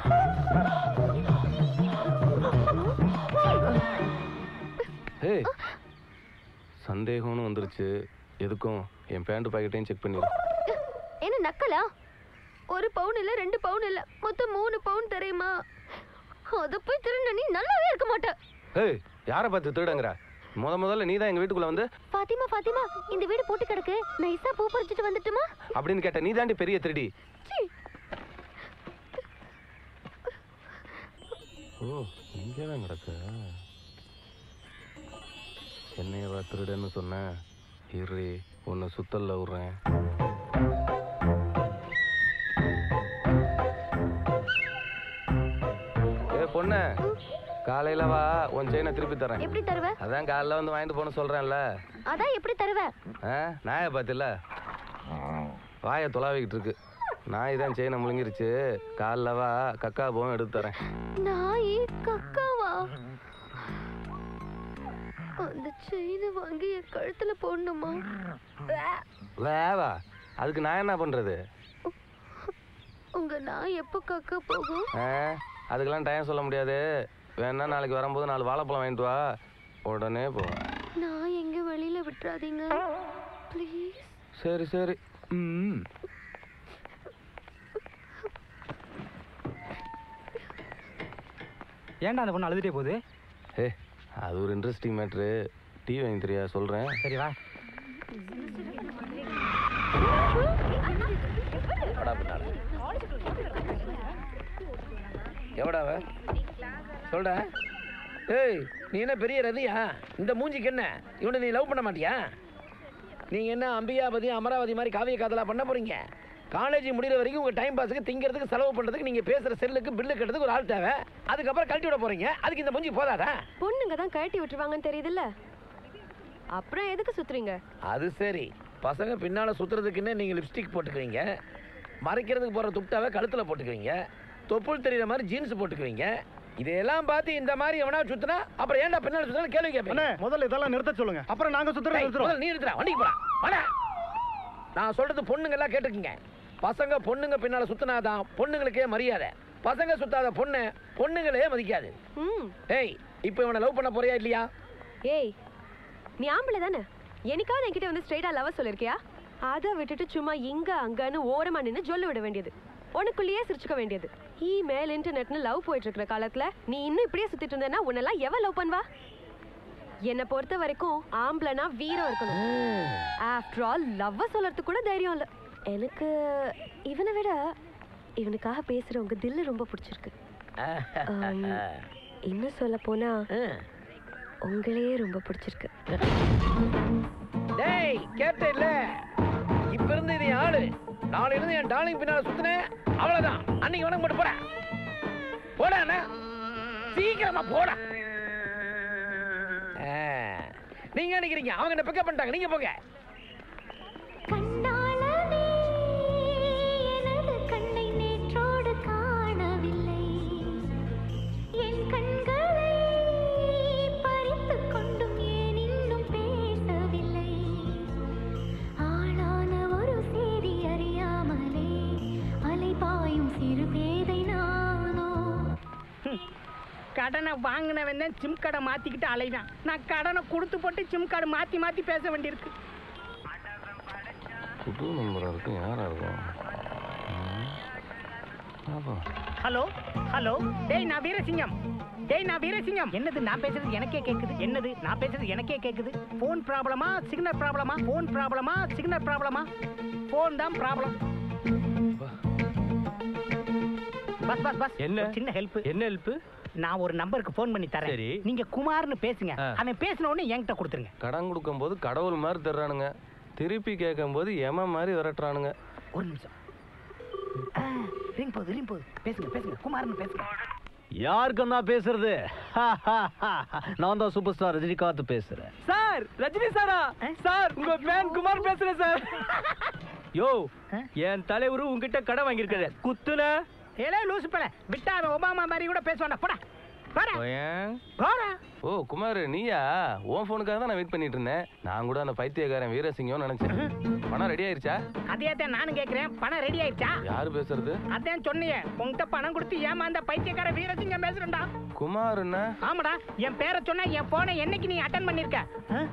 ஏய் சந்தேகம்னு வந்துருச்சு எதுக்கும் என் பேண்ட் பாக்கெட்டையும் செக் பண்ணிடு என்ன நக்கலா ஒரு பவுன் இல்ல ரெண்டு பவுன் இல்ல மொத்தம் மூணு பவுன் தெரியுமா அத போய் திருந்த நீ நல்லாவே இருக்க மாட்ட ஏய் யாரை பார்த்து திருடங்கிற முத முதல்ல நீ தான் எங்க வீட்டுக்குள்ள வந்து பாத்திமா பாத்திமா இந்த வீடு போட்டு கிடக்கு நைஸா பூ பறிச்சுட்டு வந்துட்டுமா அப்படின்னு கேட்ட நீ தாண்டி பெரிய திருடி சீ. ஓ இங்கே தான் கிடக்கு என்னையவா திருடன்னு சொன்ன இரு உன்னை சுத்தல்ல விடுறேன் ஏ பொண்ணு காலையில வா உன் செயினை திருப்பி தரேன் எப்படி தருவ அதான் காலைல வந்து வாங்கிட்டு போன சொல்றேன்ல அதான் எப்படி தருவ ஆ நாயை பார்த்தில்ல வாயை தொலாவிக்கிட்டு இருக்கு நாய் தான் செயினை முழுங்கிருச்சு காலைல வா கக்கா போவும் எடுத்து தரேன் நாய் கக்காவா அந்த செயினை வாங்கி என் கழுத்துல போடணுமா வேவா அதுக்கு நான் என்ன பண்றது உங்க நாய் எப்போ கக்கா போகும் ஆ அதுக்கெல்லாம் டைம் சொல்ல முடியாது வேணா நாளைக்கு வரும்போது நாலு வாழைப்பழம் வாங்கிட்டு வா உடனே போ நான் எங்க வெளியில விட்டுறாதீங்க ப்ளீஸ் சரி சரி ம் ஏன்டா அந்த பொண்ணு அழுதுட்டே போகுது ஏ அது ஒரு இன்ட்ரெஸ்டிங் மேட்ரு டீ வாங்கி தெரியா சொல்கிறேன் சரி வா எவடாவ சொல்டா ஏய் நீ என்ன பெரிய ரதியா இந்த மூஞ்சிக்கு என்ன இவனை நீ லவ் பண்ண மாட்டியா நீங்க என்ன அம்பிகாபதி அமராவதி மாதிரி காவிய காதலா பண்ண போறீங்க காலேஜ் முடிகிற வரைக்கும் உங்க டைம் பாஸுக்கு திங்கிறதுக்கு செலவு பண்றதுக்கு நீங்க பேசுற செல்லுக்கு பில்லு கட்டுறதுக்கு ஒரு ஆள் தேவை அதுக்கப்புறம் கழட்டி விட போறீங்க அதுக்கு இந்த மூஞ்சி போதாதா பொண்ணுங்க தான் கழட்டி விட்டுருவாங்கன்னு தெரியுதுல்ல அப்புறம் எதுக்கு சுத்துறீங்க அது சரி பசங்க பின்னால சுத்துறதுக்குன்னு நீங்க லிப்ஸ்டிக் போட்டுக்குவீங்க மறைக்கிறதுக்கு போற துப்டாவை கழுத்துல போட்டுக்குவீங்க தொப்புள் தெரியுற மாதிரி ஜீன்ஸ் போட்டுக்குவீங்க இதையெல்லாம் பார்த்து இந்த மாதிரி எவனா சுத்தினா அப்புறம் ஏன்டா பின்னால சுத்தினா கேள்வி கேட்பீங்க முதல்ல இதெல்லாம் நிறுத்த சொல்லுங்க அப்புறம் நாங்க சுத்துறோம் டேய், நிறுத்துறோம் முதல்ல நீ நிறுத்துடா வண்டிக்கு போடா வாடா நான் சொல்றது பொண்ணுங்க எல்லாம் கேட்டுக்குங்க பசங்க பொண்ணுங்க பின்னால சுத்தினாதான் பொண்ணுங்களுக்கே மரியாதை பசங்க சுத்தாத பொண்ணு பொண்ணுங்களே மதிக்காது ஏய் இப்போ இவனை லவ் பண்ண போறியா இல்லையா ஏய் நீ ஆம்பளை தானே என்னைக்காவது என்கிட்ட வந்து ஸ்ட்ரைட்டா லவ் சொல்லிருக்கியா அதை விட்டுட்டு சும்மா இங்க அங்கன்னு ஓரமா நின்னு சொல்ல விட வேண்டியது உனக்குள்ளேயே சிரிச்சுக்க வேண்டியது இமெயில் இன்டர்நெட்னு லவ் போயிட்டு இருக்கிற காலத்துல நீ இன்னும் இப்படியே சுத்திட்டு இருந்தேன்னா உன்னெல்லாம் எவ லவ் பண்ணுவா என்னை பொறுத்த வரைக்கும் ஆம்பளைனா வீரம் இருக்கணும் ஆஃப்டர் ஆல் லவ் சொல்றதுக்கு கூட தைரியம் இல்ல எனக்கு இவனை விட இவனுக்காக பேசுறவங்க தில்லு ரொம்ப பிடிச்சிருக்கு ஆம், இன்னும் சொல்ல போனா உங்களையே ரொம்ப பிடிச்சிருக்கு டேய் கேட்ட இல்ல இப்ப இருந்து இது என் ஆளு நாளையில இருந்து என் டார்லிங் பின்னால சுத்தினேன் அவ்வளவுதான் அன்னைக்கு வணக்கம் மட்டும் போட போடா அண்ணா. சீக்கிரமா போடா ஆ, நீங்க நினைக்கிறீங்க அவங்க என்ன பிக்கப் பண்ணிட்டாங்க நீங்க போங்க எனது கண்ணை நேற்றோடு காணவில்லை என் கண்களை பறித்துக் கொண்டும் ஏன் இன்னும் பேசவில்லை ஆளான ஒரு செய்தி அறியாமலே அலைபாயும் சிறு பேதை நானோ கடனை வாங்கினவன் தான் சிம் கார்டை மாத்திக்கிட்டு அலைவான் நான் கடனை கொடுத்து போட்டு சிம் கார்டு மாத்தி மாத்தி பேச வேண்டியிருக்கு புது நம்பராக இருக்கும் யாராக இருக்கும் ம். பாப்போம். ஹலோ ஹலோ டேய் நான் வீரசிங்கம் டேய் நான் வீரசிங்கம் என்னது நான் பேசுறது எனக்கே கேக்குது என்னது நான் பேசுறது எனக்கே கேக்குது ஃபோன் ப்ராப்ளமா சிக்னல் ப்ராப்ளமா ஃபோன் ப்ராப்ளமா சிக்னல் ப்ராப்ளமா ஃபோன் தான் ப்ராப்ளம் பஸ் பஸ் பஸ் என்ன சின்ன ஹெல்ப் என்ன ஹெல்ப் நான் ஒரு நம்பருக்கு ஃபோன் பண்ணி தரேன் சரி. நீங்க குமார்னு பேசுங்க அவன் பேசின உடனே என்கிட்ட கொடுத்துருங்க கடன் கொடுக்கும்போது கடவுள் மாதிரி தர்றானுங்க திருப்பி கேட்கும்போது எம மாதிரி விரட்டுறானுங்க ஒரு நிமிஷம் ரிங் போகுது ரிங் போகுது பேசுங்க பேசுங்க குமார்னு பேசுங்க யாருக்கு நான் பேசுறது நான் தான் சூப்பர் ஸ்டார் ரஜினிகாந்த் பேசுறேன் சார் ரஜினி சாரா சார் உங்க ஃபேன் குமார் பேசுறேன் சார் யோ என் தலைவரு உங்ககிட்ட கடை வாங்கியிருக்காரு குத்துன ஏலே லூசு பல விட்டா அவன் ஒபாமா மாதிரி கூட பேசுவான்டா போடா போடா போடா ஓ குமார் நீயா உன் ஃபோனுக்காக தான் நான் வெயிட் பண்ணிட்டு இருந்தேன் நான் கூட அந்த பைத்தியக்காரன் வீரசிங்கம் நினைச்சேன் பணம் ரெடி ஆயிருச்சா அதே தான் நானும் கேக்குறேன் பணம் ரெடி ஆயிடுச்சா யாரு பேசுறது அதான் சொன்னியே உன்கிட்ட பணம் கொடுத்து ஏமாந்த பைத்தியக்கார வீரசிங்கம் பேசுறேன்டா குமார்னா ஆமாடா என் பேரை சொன்னா என் போனை என்னைக்கு நீ அட்டன் பண்ணிருக்க ஆ?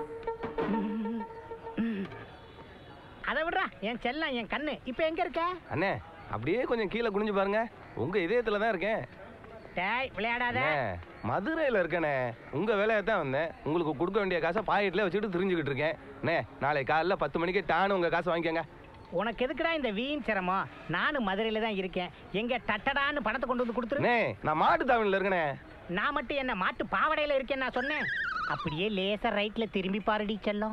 அதை விடுறா என் செல்லம் என் கண்ணு இப்ப எங்க இருக்க அண்ணே அப்படியே கொஞ்சம் கீழே குனிஞ்சு பாருங்க உங்க இதயத்துல தான் இருக்கேன் டேய் விளையாடாத அண்ணே, மதுரையில இருக்கேனே உங்க வேலையை தான் வந்தேன் உங்களுக்கு கொடுக்க வேண்டிய காசை பாக்கெட்ல வச்சுட்டு தெரிஞ்சுக்கிட்டு இருக்கேன் அண்ணே நாளை காலைல பத்து மணிக்கு டானு உங்க காசை வாங்கிக்கோங்க உனக்கு எதுக்குடா இந்த வீண் சிரமம் நானும் மதுரையில தான் இருக்கேன் எங்க டட்டடான்னு பணத்தை கொண்டு வந்து கொடுத்துரு அண்ணே நான் மாட்டு தாவணில இருக்கேனே நான் மட்டும் என்ன மாட்டு பாவடையில இருக்கேன் நான் சொன்னேன் அப்படியே லேசா ரைட்ல திரும்பி பாருடி செல்லம்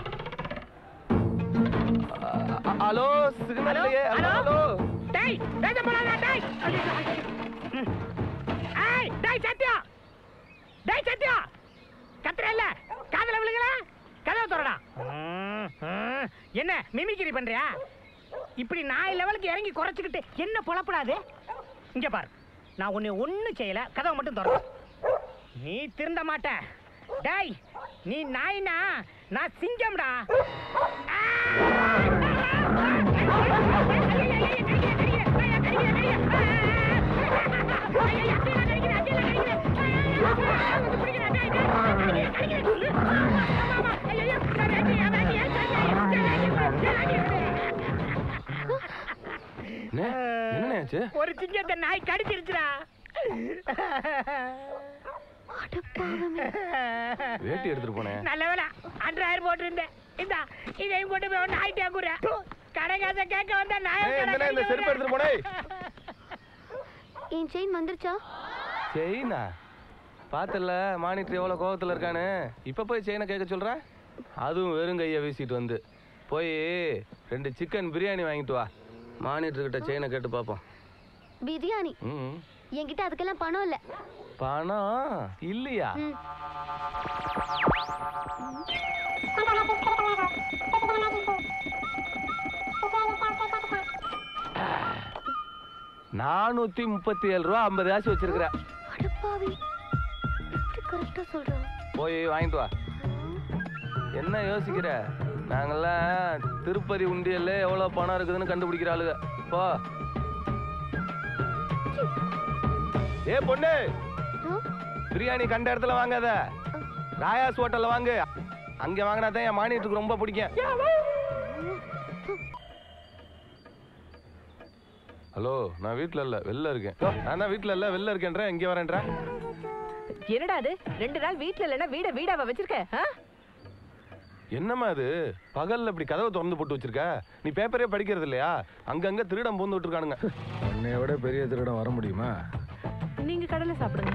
ஹலோ சிக்னல் இல்லையே ஹலோ ஹலோ டேய் பேச போறாதா டேய் ம். ஏய் டேய் சத்யா டேய் சத்யா கத்துறல்ல காதல விழுகல கதவை திறடா என்ன மிமிக்ரி பண்றியா இப்படி நாய் லெவலுக்கு இறங்கி குறைச்சிக்கிட்டு என்ன புலப்படாது இங்க பார் நான் உன்னை ஒண்ணும் செய்யல கதவை மட்டும் திற நீ திருந்த மாட்ட டேய் நீ நாய்னா நான் சிங்கம்டா என்ன என்ன ஆச்சு ஒரு சிங்கத்தை நாய் கடிச்சிருச்சுடா வேட்டி எடுத்துட்டு போனேன் நல்ல வேலை அன்றாயிரம் போட்டிருந்தேன் இந்தா இதையும் கொண்டு போய் ஒன்று ஆயிட்டே கூற கடைக்காச கேட்க வந்தா ஏய், இந்தா இந்த செருப்பு எடுத்துட்டு போனே என் செயின் வந்துருச்சா செயினா பார்த்தல மானிட்டர் எவ்வளோ கோவத்தில் இருக்கானு இப்போ போய் செயினை கேட்க சொல்ற அதுவும் வெறும் கையை வீசிட்டு வந்து போய் ரெண்டு சிக்கன் பிரியாணி வாங்கிட்டு வா மானிட்டர் கிட்ட செயினை கேட்டு பார்ப்போம் பிரியாணி ம் என்கிட்ட அதுக்கெல்லாம் பணம் இல்ல பணம் இல்லையா ம். நானூத்தி முப்பத்தி ஏழு ரூபா ஐம்பது காசு வச்சிருக்கிற அடப்பாவி எப்படி கரெக்டா சொல்றான் போய் வாங்கிட்டு வா என்ன யோசிக்கிற நாங்கெல்லாம் திருப்பதி உண்டியல்ல எவ்வளவு பணம் இருக்குதுன்னு கண்டுபிடிக்கிற ஆளுங்க போ ஏ பொண்ணு பிரியாணி கண்ட இடத்துல வாங்காத ராயாஸ் ஹோட்டல்ல வாங்கு அங்க வாங்கினா தான் என் மானியத்துக்கு ரொம்ப பிடிக்கும் ஹலோ நான் வீட்ல இல்ல வெளில இருக்கேன் ஓ, நான் தான் வீட்ல இல்ல வெளில இருக்கேன்றேன் இங்க வரேன்றேன் என்னடா அது ரெண்டு நாள் வீட்ல இல்லைன்னா வீட வீடாவ வச்சிருக்க ஆ? என்னம்மா இது பகல்ல இப்படி கதவை திறந்து போட்டு வச்சிருக்க நீ பேப்பரே படிக்கிறது இல்லையா அங்கங்க திருடம் பூந்து விட்டுருக்கானுங்க உன்னை விட பெரிய திருடம் வர முடியுமா நீங்க கடலை சாப்பிடுங்க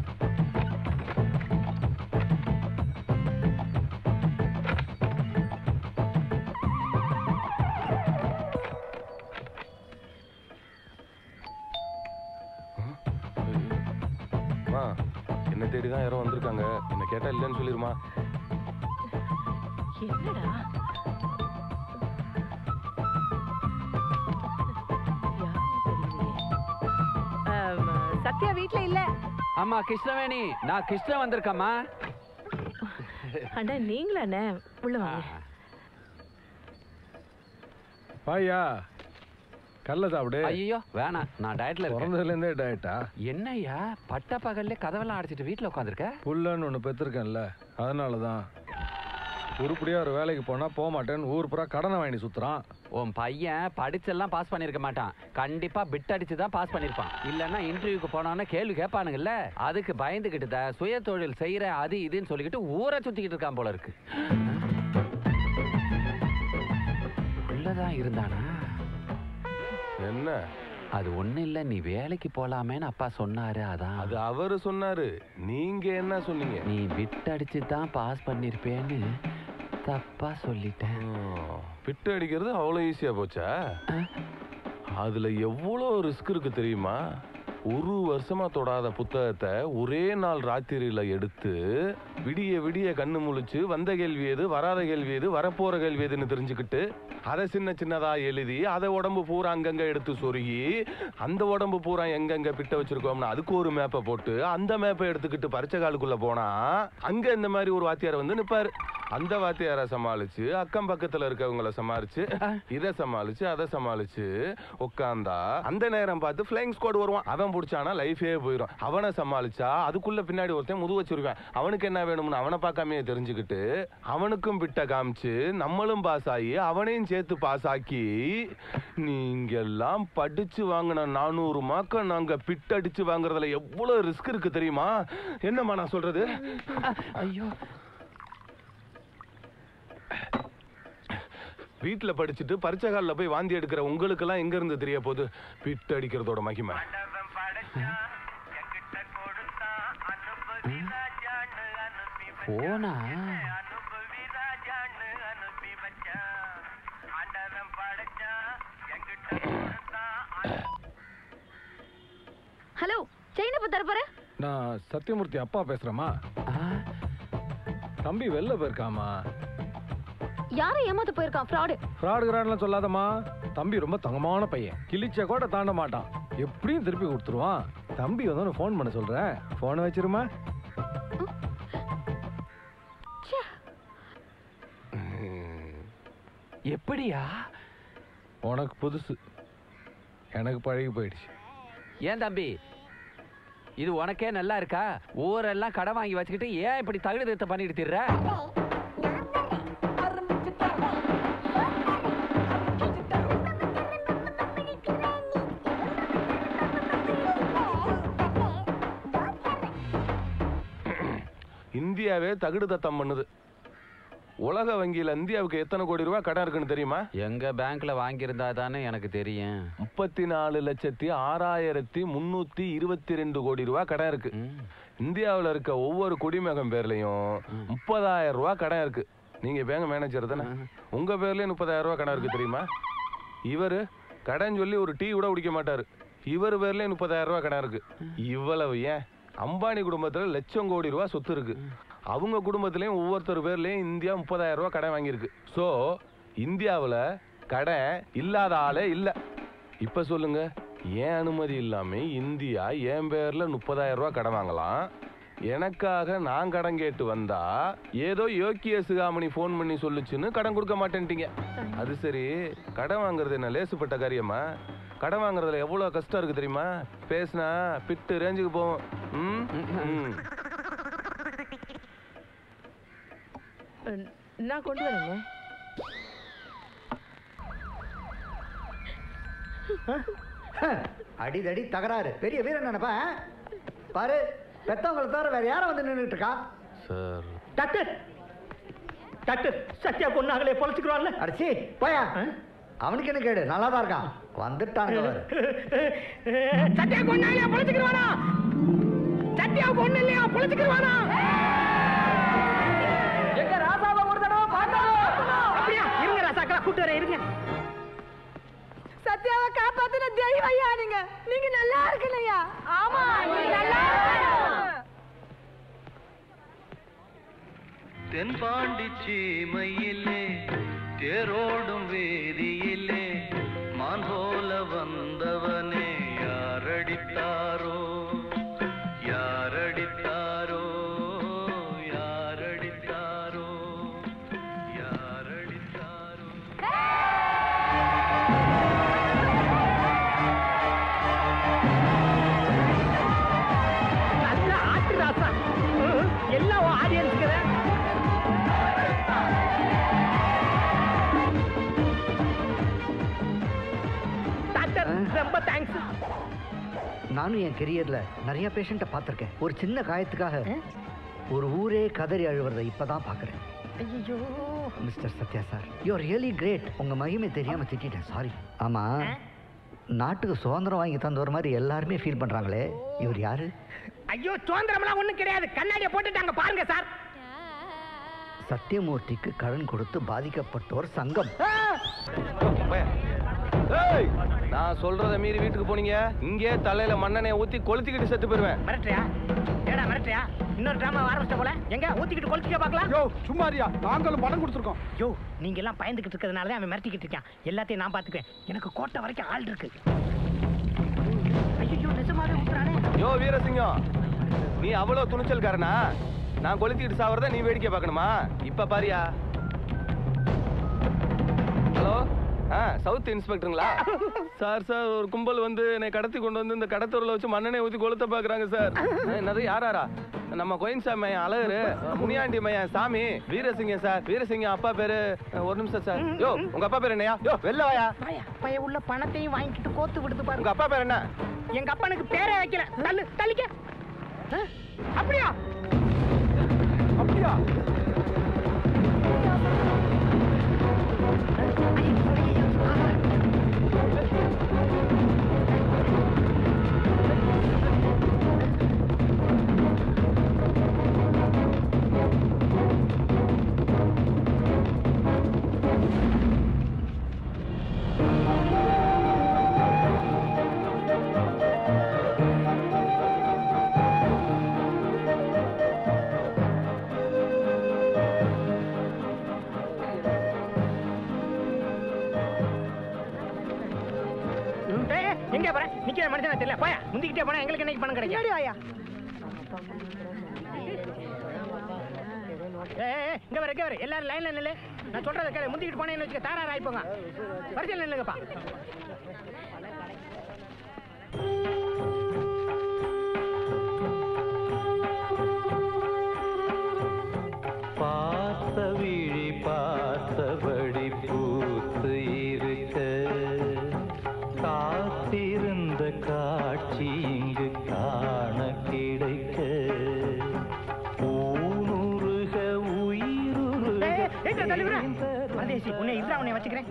அம்மா என்ன தேடி தான் யாரோ வந்திருக்காங்க என்ன கேட்டா இல்லைன்னு சொல்லிருமா என்னடா ஆம், சத்யா வீட்ல இல்ல ஆமா கிருஷ்ணவேணி நான் கிருஷ்ணன் வந்திருக்கேம்மா அண்ணா நீங்களா அண்ணே உள்ள வாங்க பாயா கடல சாப்பிடு ஐயோ வேணாம் நான் டயட்ல இருக்கேன் பிறந்ததுலேருந்தே டயட்டா என்னய்யா பட்ட பகல்ல கதவெல்லாம் அடைச்சிட்டு வீட்ல உட்காந்துருக்க புள்ளன்னு ஒன்று பெற்றிருக்கேன்ல அதனால தான் உருப்படியாக ஒரு வேலைக்கு போனால் போக மாட்டேன்னு ஊர் பூரா கடனை வாங்கி சுற்றுறான் உன் பையன் படிச்செல்லாம் பாஸ் பண்ணிருக்க மாட்டான் கண்டிப்பா பிட் அடிச்சு தான் பாஸ் பண்ணிருப்பான் இல்லன்னா இன்டர்வியூக்கு போனோன்னா கேள்வி கேட்பானுங்கல்ல அதுக்கு பயந்துகிட்டு தான் சுய தொழில் செய்யற அது இதுன்னு சொல்லிக்கிட்டு ஊரை சுத்திக்கிட்டு இருக்கான் போல இருக்கு உள்ளதான் இருந்தானா என்ன அது ஒண்ணு இல்ல நீ வேலைக்கு போலாமேன்னு அப்பா சொன்னாரு அதான் அது அவரு சொன்னாரு நீங்க என்ன சொன்னீங்க நீ பிட் அடிச்சு தான் பாஸ் பண்ணிருப்பேன்னு தப்பா சொல்லிட்டேன் பிட்டு அடிக்கிறது அவ்வளோ ஈஸியா போச்சா அதுல எவ்வளோ ரிஸ்க் இருக்கு தெரியுமா ஒரு வருஷமா தொடாத புத்தகத்தை ஒரே நாள் ராத்திரியில எடுத்து விடிய விடிய கண்ணு முழிச்சு வந்த கேள்வி எது வராத கேள்வி எது வரப்போற கேள்வி எதுன்னு தெரிஞ்சுக்கிட்டு அதை சின்ன சின்னதா எழுதி அதை உடம்பு பூரா அங்கங்க எடுத்து சொருகி அந்த உடம்பு பூரா எங்கெங்க பிட்ட வச்சிருக்கோம்னு அதுக்கு ஒரு மேப்பை போட்டு அந்த மேப்பை எடுத்துக்கிட்டு பரிச்சை காலுக்குள்ள போனா அங்க இந்த மாதிரி ஒரு வாத்தியார் வந்து நிப்பாரு அந்த வாத்தியாரை சமாளிச்சு அக்கம் பக்கத்துல இருக்கவங்கள சமாளிச்சு இதை சமாளிச்சு அதை சமாளிச்சு உட்காந்தா அந்த நேரம் பார்த்து ஃபிளைங் ஸ்குவாட் வருவான் அவன் பிடிச்சானா லைஃபே போயிடும் அவனை சமாளிச்சா அதுக்குள்ள பின்னாடி ஒருத்தன் முது வச்சிருக்கான் அவனுக்கு என்ன வேணும்னு அவனை பார்க்காமயே தெரிஞ்சுக்கிட்டு அவனுக்கும் பிட்ட காமிச்சு நம்மளும் பாஸ் ஆகி அவனையும் சேர்த்து பாஸ் ஆக்கி நீங்க எல்லாம் படிச்சு வாங்கின நானூறு மார்க்க நாங்க பிட் அடிச்சு வாங்குறதுல எவ்வளவு ரிஸ்க் இருக்கு தெரியுமா என்னம்மா நான் சொல்றது ஐயோ வீட்ல படிச்சுட்டு பரிச்சை கால்ல போய் வாந்தி எடுக்கிற உங்களுக்கெல்லாம் எங்க இருந்து தெரிய போகுது பிட் அடிக்கிறதோட மகிமை போனா ஹலோ செயின் எப்ப தர போற நான் சத்யமூர்த்தி அப்பா பேசுறேம்மா தம்பி வெளில போயிருக்காமா யாரை ஏமாத்த போயிருக்கான் ஃப்ராடு ஃப்ராடுகிறான்லாம் சொல்லாதம்மா தம்பி ரொம்ப தங்கமான பையன் கிழிச்ச கூட தாண்ட மாட்டான் எப்படியும் திருப்பி கொடுத்துருவான் தம்பி வந்து ஃபோன் பண்ண சொல்றேன் ஃபோனை வச்சிருமா எப்படியா உனக்கு புதுசு எனக்கு பழகி போயிடுச்சு ஏன் தம்பி இது உனக்கே நல்லா இருக்கா ஊரெல்லாம் கடன் வாங்கி வச்சுக்கிட்டு ஏன் இப்படி தகுதி திருத்தம் பண்ணிட்டு திர்ற இந்தியாவே தகுடு தத்தம் பண்ணுது உலக வங்கியில இந்தியாவுக்கு எத்தனை கோடி ரூபாய் கடன் இருக்குன்னு தெரியுமா எங்க பேங்க்ல வாங்கியிருந்தா தானே எனக்கு தெரியும் முப்பத்தி நாலு லட்சத்தி ஆறாயிரத்தி முன்னூத்தி இருபத்தி ரெண்டு கோடி ரூபாய் கடன் இருக்கு இந்தியாவுல இருக்க ஒவ்வொரு குடிமகன் பேர்லயும் முப்பதாயிரம் ரூபாய் கடன் இருக்கு நீங்க பேங்க் மேனேஜர் தானே உங்க பேர்லயே முப்பதாயிரம் ரூபாய் கடன் இருக்கு தெரியுமா இவரு கடன் சொல்லி ஒரு டீ கூட குடிக்க மாட்டாரு இவர் பேர்லயே முப்பதாயிரம் ரூபாய் கடன் இருக்கு இவ்வளவு ஏன் அம்பானி குடும்பத்துல லட்சம் கோடி ரூபாய் சொத்து இருக்கு அவங்க குடும்பத்திலயும் ஒவ்வொருத்தர் பேர்லயும் இந்தியா முப்பதாயிரம் ரூபாய் கடன் வாங்கியிருக்கு சோ இந்தியாவுல கடன் இல்லாத ஆளே இல்ல இப்ப சொல்லுங்க ஏன் அனுமதி இல்லாம இந்தியா என் பேர்ல முப்பதாயிரம் ரூபாய் கடன் வாங்கலாம் எனக்காக நான் கடன் கேட்டு வந்தா ஏதோ யோக்கிய சிகாமணி ஃபோன் பண்ணி சொல்லுச்சுன்னு கடன் கொடுக்க மாட்டேன்ட்டீங்க அது சரி கடன் வாங்குறது என்ன லேசுப்பட்ட காரியமா கடன் வாங்குறதுல எவ்வளவு கஷ்டம் இருக்கு தெரியுமா பேசினா பிட்டு ரேஞ்சுக்கு போவோம் ம்? ம். நான் கொண்டு வரேங்க அடிதடி தகராறு பெரிய வீரன் நினைப்பா பாரு பெத்தவங்களை தவிர வேற யாரும் வந்து நின்றுட்டு இருக்கா சார் டாக்டர் டாக்டர் சத்யா பொண்ணாங்களே பொழைச்சுக்கிறான்ல அடிச்சி போயா அவனுக்கு என்ன கேடு நல்லா தான் இருக்கான் வந்துட்டானுங்க பாரு. சத்யா பொண்ணாங்களே பொழைச்சுக்கிறானா சத்யா பொண்ணு இல்லையா பொழைச்சுக்கிறானா எங்க ராசாவை ஒரு தடவை பார்க்கணும் அப்படியா இருங்க ராசாக்களா கூட்டு வரேன் இருங்க சத்யாவை காப்பாத்தின தெய்வம் ஐயா நீங்க நீங்க நல்லா இருக்கலையா ஆமா நீங்க நல்லா தென்பாண்டி சீமையிலே தேரோடும் வேதியிலே மான் போல வந்தவனே யாரடித்தாரோ யாரடித்தாரோ யாரடித்தாரோ யாரடித்தாரோ நல்ல ஆட்டு ராசா ம், எல்லாம் ஆடியன்ஸுக்கு டாக்டர் ரொம்ப தேங்க்ஸ் நானும் என் கெரியர்ல நிறைய பேஷண்ட்டை பார்த்துருக்கேன் ஒரு சின்ன காயத்துக்காக ஒரு ஊரே கதறி அழுவுறதை இப்பதான் பார்க்குறேன் ஐயோ mister Sathya sir you really great உங்க மகிமை தெரியாம திட்டிட்டேன் சாரி ஆமா நாட்டுக்கு சுதந்திரம் வாங்கி தந்தவர் மாதிரி எல்லாருமே ஃபீல் பண்றாங்களே இவர் யாரு ஐயோ சுதந்திரம்லாம் ஒண்ணும் கிடையாது கண்ணாடியை போட்டுட்டாங்க பாருங்க சார் சத்தியமூர்த்திக்கு கடன் கொடுத்து பாதிக்கப்பட்டோர் சங்கம் ஏய், நான் சொல்றத மீறி வீட்டுக்கு போனீங்க இங்கே தலையில மண்ணெண்ணெய் ஊத்தி கொளுத்திக்கிட்டு செத்து போயிருவேன் மிரட்டுறியா ஏடா மிரட்டுறியா இன்னொரு டிராமா ஆரம்பிச்சிட்ட போல எங்க ஊத்திக்கிட்டு கொளுத்திக்க பார்க்கலாம் யோ சும்மாரியா நாங்களும் பணம் கொடுத்துருக்கோம் யோ நீங்க எல்லாம் பயந்துகிட்டு இருக்கிறதுனால தான் அவன் மிரட்டிக்கிட்டு இருக்கான் எல்லாத்தையும் நான் பாத்துக்குவேன் எனக்கு கோட்டை வரைக்கும் ஆள் இருக்கு ஐயோ நிஜமாவே ஊத்துறானே யோ வீரசிங்கம் நீ அவ்வளவு துணிச்சல்காரனா நான் கொளுத்திக்கிட்டு சாவறத நீ வேடிக்கை பார்க்கணுமா இப்ப பாரியா ஹலோ ஆ சவுத் இன்ஸ்பெக்டருங்களா சார் சார் ஒரு கும்பல் வந்து என்னை கடத்தி கொண்டு வந்து இந்த கடத்தூரில் வச்சு மண்ணெண்ணெய் ஊற்றி கொளுத்த பார்க்குறாங்க சார் ஆ, என்னது யாராரா நம்ம கோயின்சாமி மையன் அழகரு முனியாண்டி மையன் சாமி வீரசிங்கம் சார் வீரசிங்கம் அப்பா பேரு ஆ, ஒரு நிமிஷம் சார் யோ உங்க அப்பா பேர் என்னையா யோ வெளில வாயா பைய உள்ள பணத்தையும் வாங்கிட்டு கோத்து விடுது பாரு உங்க அப்பா பேர் என்ன எங்க அப்பனுக்கு பேரே வைக்கல தள்ளு தள்ளிக்க ஆ, அப்படியா அப்படியா மனுஷன் மனுஷனா தெரியல போயா முந்திக்கிட்டே போனா எங்களுக்கு என்னைக்கு பணம் கிடைக்கும் ஆயா ஏய், ஏய், ஏய், இங்க வர இங்க வர எல்லாரும் லைன்ல நில்லு நான் சொல்றத கேளு முந்திக்கிட்டு போனேன்னு வச்சுக்க தாரார் ஆயிப்போங்க வரிசையில் நில்லுங்கப்பா பார்த்த விழி பார்த்தபடி பூத்து இருக்க காத்திருந்த காட்சி இங்கு காண கிடைக்க ஊனுருக உயிருருக ஏய், தள்ளி விடு. பரதேசி உன்னை இதுதான் உன்னை வச்சுக்கிறேன்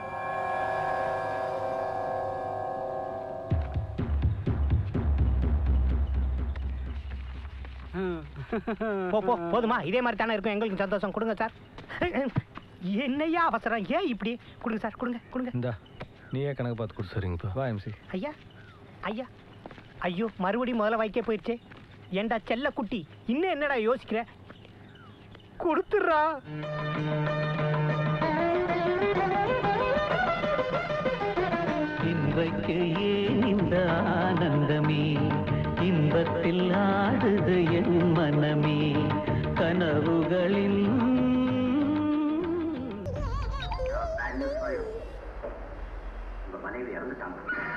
போ போ போதுமா இதே மாதிரி தானே இருக்கும் எங்களுக்கு சந்தோஷம் கொடுங்க சார் என்னையா அவசரம் ஏன் இப்படி கொடுங்க சார் கொடுங்க கொடுங்க இந்தா நீயே கணக்கு பார்த்து கொடு சரிங்கப்பா வா எம்சி ஐயா ஐயா ஐயோ மறுபடியும் முதல்ல வைக்க போயிடுச்சே ஏண்டா செல்ல குட்டி இன்னும் என்னடா யோசிக்கிற கொடுத்துட்றா இன்றைக்கு ஏன் இந்த ஆனந்தமே இன்பத்தில் ஆடுது என் மனமே கனவுகளின் மனைவி இறந்துட்டாங்க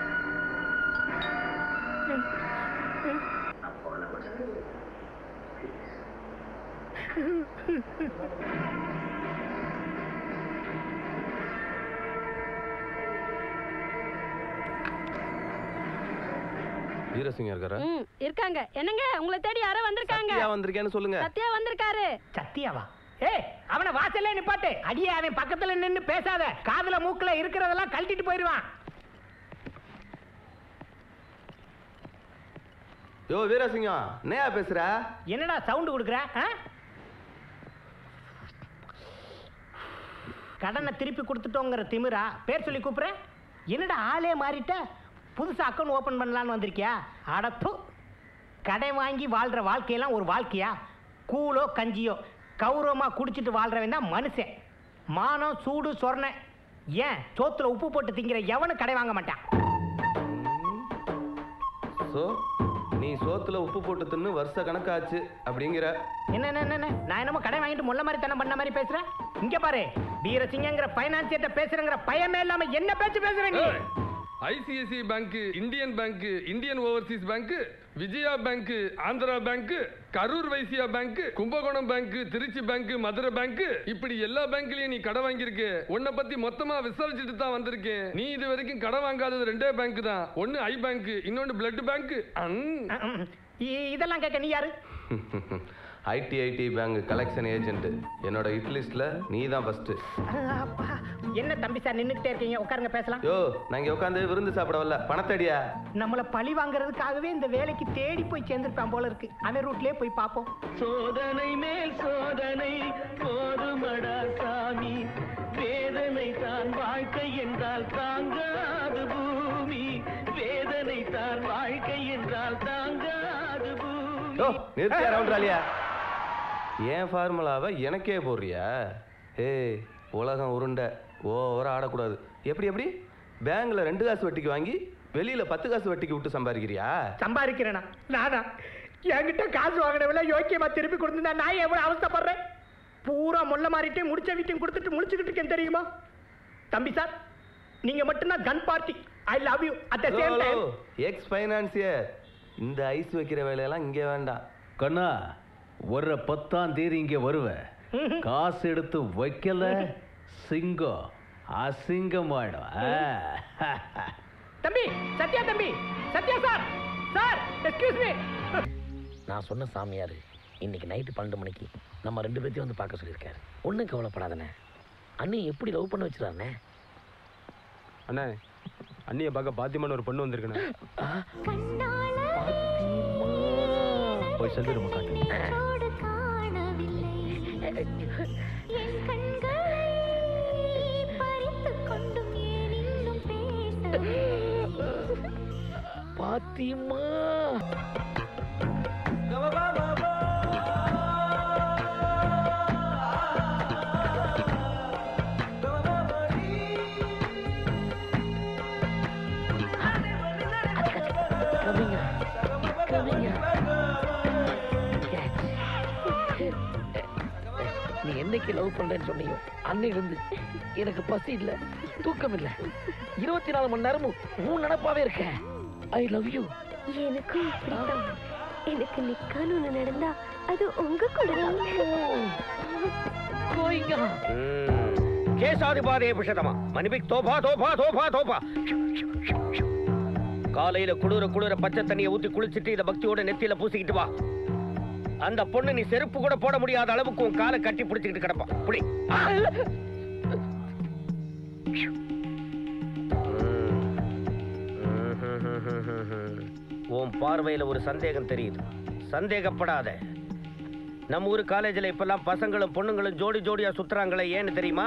வீரசிங்கம் இருக்காரா ம் இருக்காங்க என்னங்க உங்களை தேடி யாரோ வந்திருக்காங்க சத்யா வந்திருக்கேன்னு சொல்லுங்க சத்யா வந்திருக்காரு சத்தியாவா ஏய் அவனை வாசல்ல நிப்பாட்டு அடியே அவன் பக்கத்துல நின்னு பேசாத காதுல மூக்குல இருக்கிறதெல்லாம் கழட்டிட்டு போயிருவான் யோ வீரசிங்கம் என்னையா பேசுற என்னடா சவுண்ட் கொடுக்குற ஆ? கடனை திருப்பி கொடுத்துட்டோங்கிற திமிரா பேர் சொல்லி கூப்பிடுற என்னடா ஆளே மாறிட்ட புதுசா அக்கௌண்ட் ஓபன் பண்ணலான்னு வந்திருக்கியா அடப்பு கடை வாங்கி வாழ்ற வாழ்க்கையெல்லாம் ஒரு வாழ்க்கையா கூழோ கஞ்சியோ கௌரவமா குடிச்சிட்டு வாழ்றவன் தான் மனுஷன் மானம் சூடு சொர்ண ஏன் சோத்துல உப்பு போட்டு திங்கிற எவனும் கடை வாங்க மாட்டான் சோ நீ சோத்துல உப்பு போட்டு தின்னு வருஷ கணக்காச்சு அப்படிங்கிற என்ன என்ன என்ன, என்ன நான் என்னமோ கடை வாங்கிட்டு முள்ள மாதிரி தனம் பண்ண மாதிரி பேசுறேன் இங்க பாரு வீரசிங்கங்கிற பைனான்சியர்ட்ட பேசுறேங்கிற பயமே இல்லாம என்ன பேச்சு பேசுற நீ ICICI bank Indian bank Indian overseas bank Vijaya bank Andhra bank Karur Vysya bank Kumbakonam bank Tiruchi bank Madurai bank இப்படி எல்லா பேங்க்லயும் நீ கடை வாங்கியிருக்க உன்னை பத்தி மொத்தமா விசாரிச்சுட்டு தான் வந்திருக்கேன் நீ இது வரைக்கும் கடை வாங்காதது ரெண்டே பேங்க் தான் ஒன்னு ஐ பேங்க் இன்னொன்னு பிளட் பேங்க் இ- இதெல்லாம் கேட்க நீ யாரு ஐடிஐடி பேங்க் கலெக்ஷன் ஏஜென்ட் என்னோட ஹிட் லிஸ்ட்ல நீ தான் ஃபர்ஸ்ட் அப்பா, என்ன தம்பி சார் நின்னுக்கிட்டே இருக்கீங்க உட்காருங்க பேசலாம் யோ நான் இங்க உட்காந்து விருந்து சாப்பிட வரல பணத்தடியா நம்மள பழி வாங்குறதுக்காகவே இந்த வேலைக்கு தேடி போய் சேர்ந்திருப்பான் போல இருக்கு அவன் ரூட்லயே போய் பார்ப்போம் சோதனை மேல் சோதனை போதுமடா சாமி வேதனை தான் வாழ்க்கை என்றால் தாங்காது பூமி வேதனை தான் வாழ்க்கை என்றால் தாங்காது பூமி யோ நிறுத்தியா ரவுண்ட்ராலியா ஏன் ஃபார்முலாவை எனக்கே போடுறியா ஏய் உலகம் உருண்டை ஓவரா ஆடக்கூடாது எப்படி எப்படி பேங்க்ல ரெண்டு காசு வட்டிக்கு வாங்கி வெளியில பத்து காசு வட்டிக்கு விட்டு சம்பாதிக்கிறியா சம்பாதிக்கிறேனா நானா என்கிட்ட காசு வாங்கினவில யோக்கியமா திருப்பி கொடுத்துருந்தா நான் எவ்வளவு அவஸ்தைப்படுறேன் பூரா முள்ள மாறிட்டே முடிச்ச வீட்டையும் கொடுத்துட்டு முடிச்சுக்கிட்டு இருக்கேன் தெரியுமா தம்பி சார் நீங்க மட்டும்தான் gun party I love you at the same time ex financier இந்த ஐஸ் வைக்கிற வேலையெல்லாம் இங்கே வேண்டாம் கண்ணா ஒரு பத்தாம் தேதி இங்க வருவேன் காசு எடுத்து வைக்கல சிங்கம் அசிங்கமாயிடும் ஆ. தம்பி சத்யா தம்பி Sathya sir sir excuse me நான் சொன்ன சாமியார் இன்னைக்கு நைட்டு பன்னெண்டு மணிக்கு நம்ம ரெண்டு பேர்த்தையும் வந்து பார்க்க சொல்லியிருக்காரு ஒன்றும் கவலைப்படாதண்ணே அண்ணி எப்படி லவ் பண்ண வச்சிடாண்ணே அண்ணே அண்ணியை பார்க்க பாத்தியமான ஒரு பொண்ணு வந்திருக்கண்ணே போய் செல்லு ரொம்ப காட்டு பாத்தியம்மா நீ என்னைக்கு லவ் பண்றேன்னு சொன்னியோ அன்னையிலிருந்து எனக்கு பசி இல்ல தூக்கம் இல்ல இருபத்தி நாலு மணி நேரமும் உன் நினப்பாவே இருக்கேன் ஐ லவ் யூ எனக்கும் இப்படிதான் எனக்கு நிக்கான்னு ஒண்ணு நடந்தா அது உங்க கூட கேசாதிபாதே பிஷதமா மணிபிக் தோபா தோபா தோபா தோபா காலையில குளிர குளிர பச்சை தண்ணியை ஊத்தி குளிச்சிட்டு இத பக்தியோட நெத்தியில பூசிக்கிட்டு வா அந்த பொண்ணு நீ செருப்பு கூட போட முடியாத அளவுக்கு உன் காலை கட்டி பிடிச்சிக்கிட்டு கிடப்பா புடி உன் பார்வையில ஒரு சந்தேகம் தெரியுது சந்தேகப்படாத நம்ம ஊர் காலேஜில் இப்பெல்லாம் பசங்களும் பொண்ணுங்களும் ஜோடி ஜோடியா சுத்துறாங்களே ஏன்னு தெரியுமா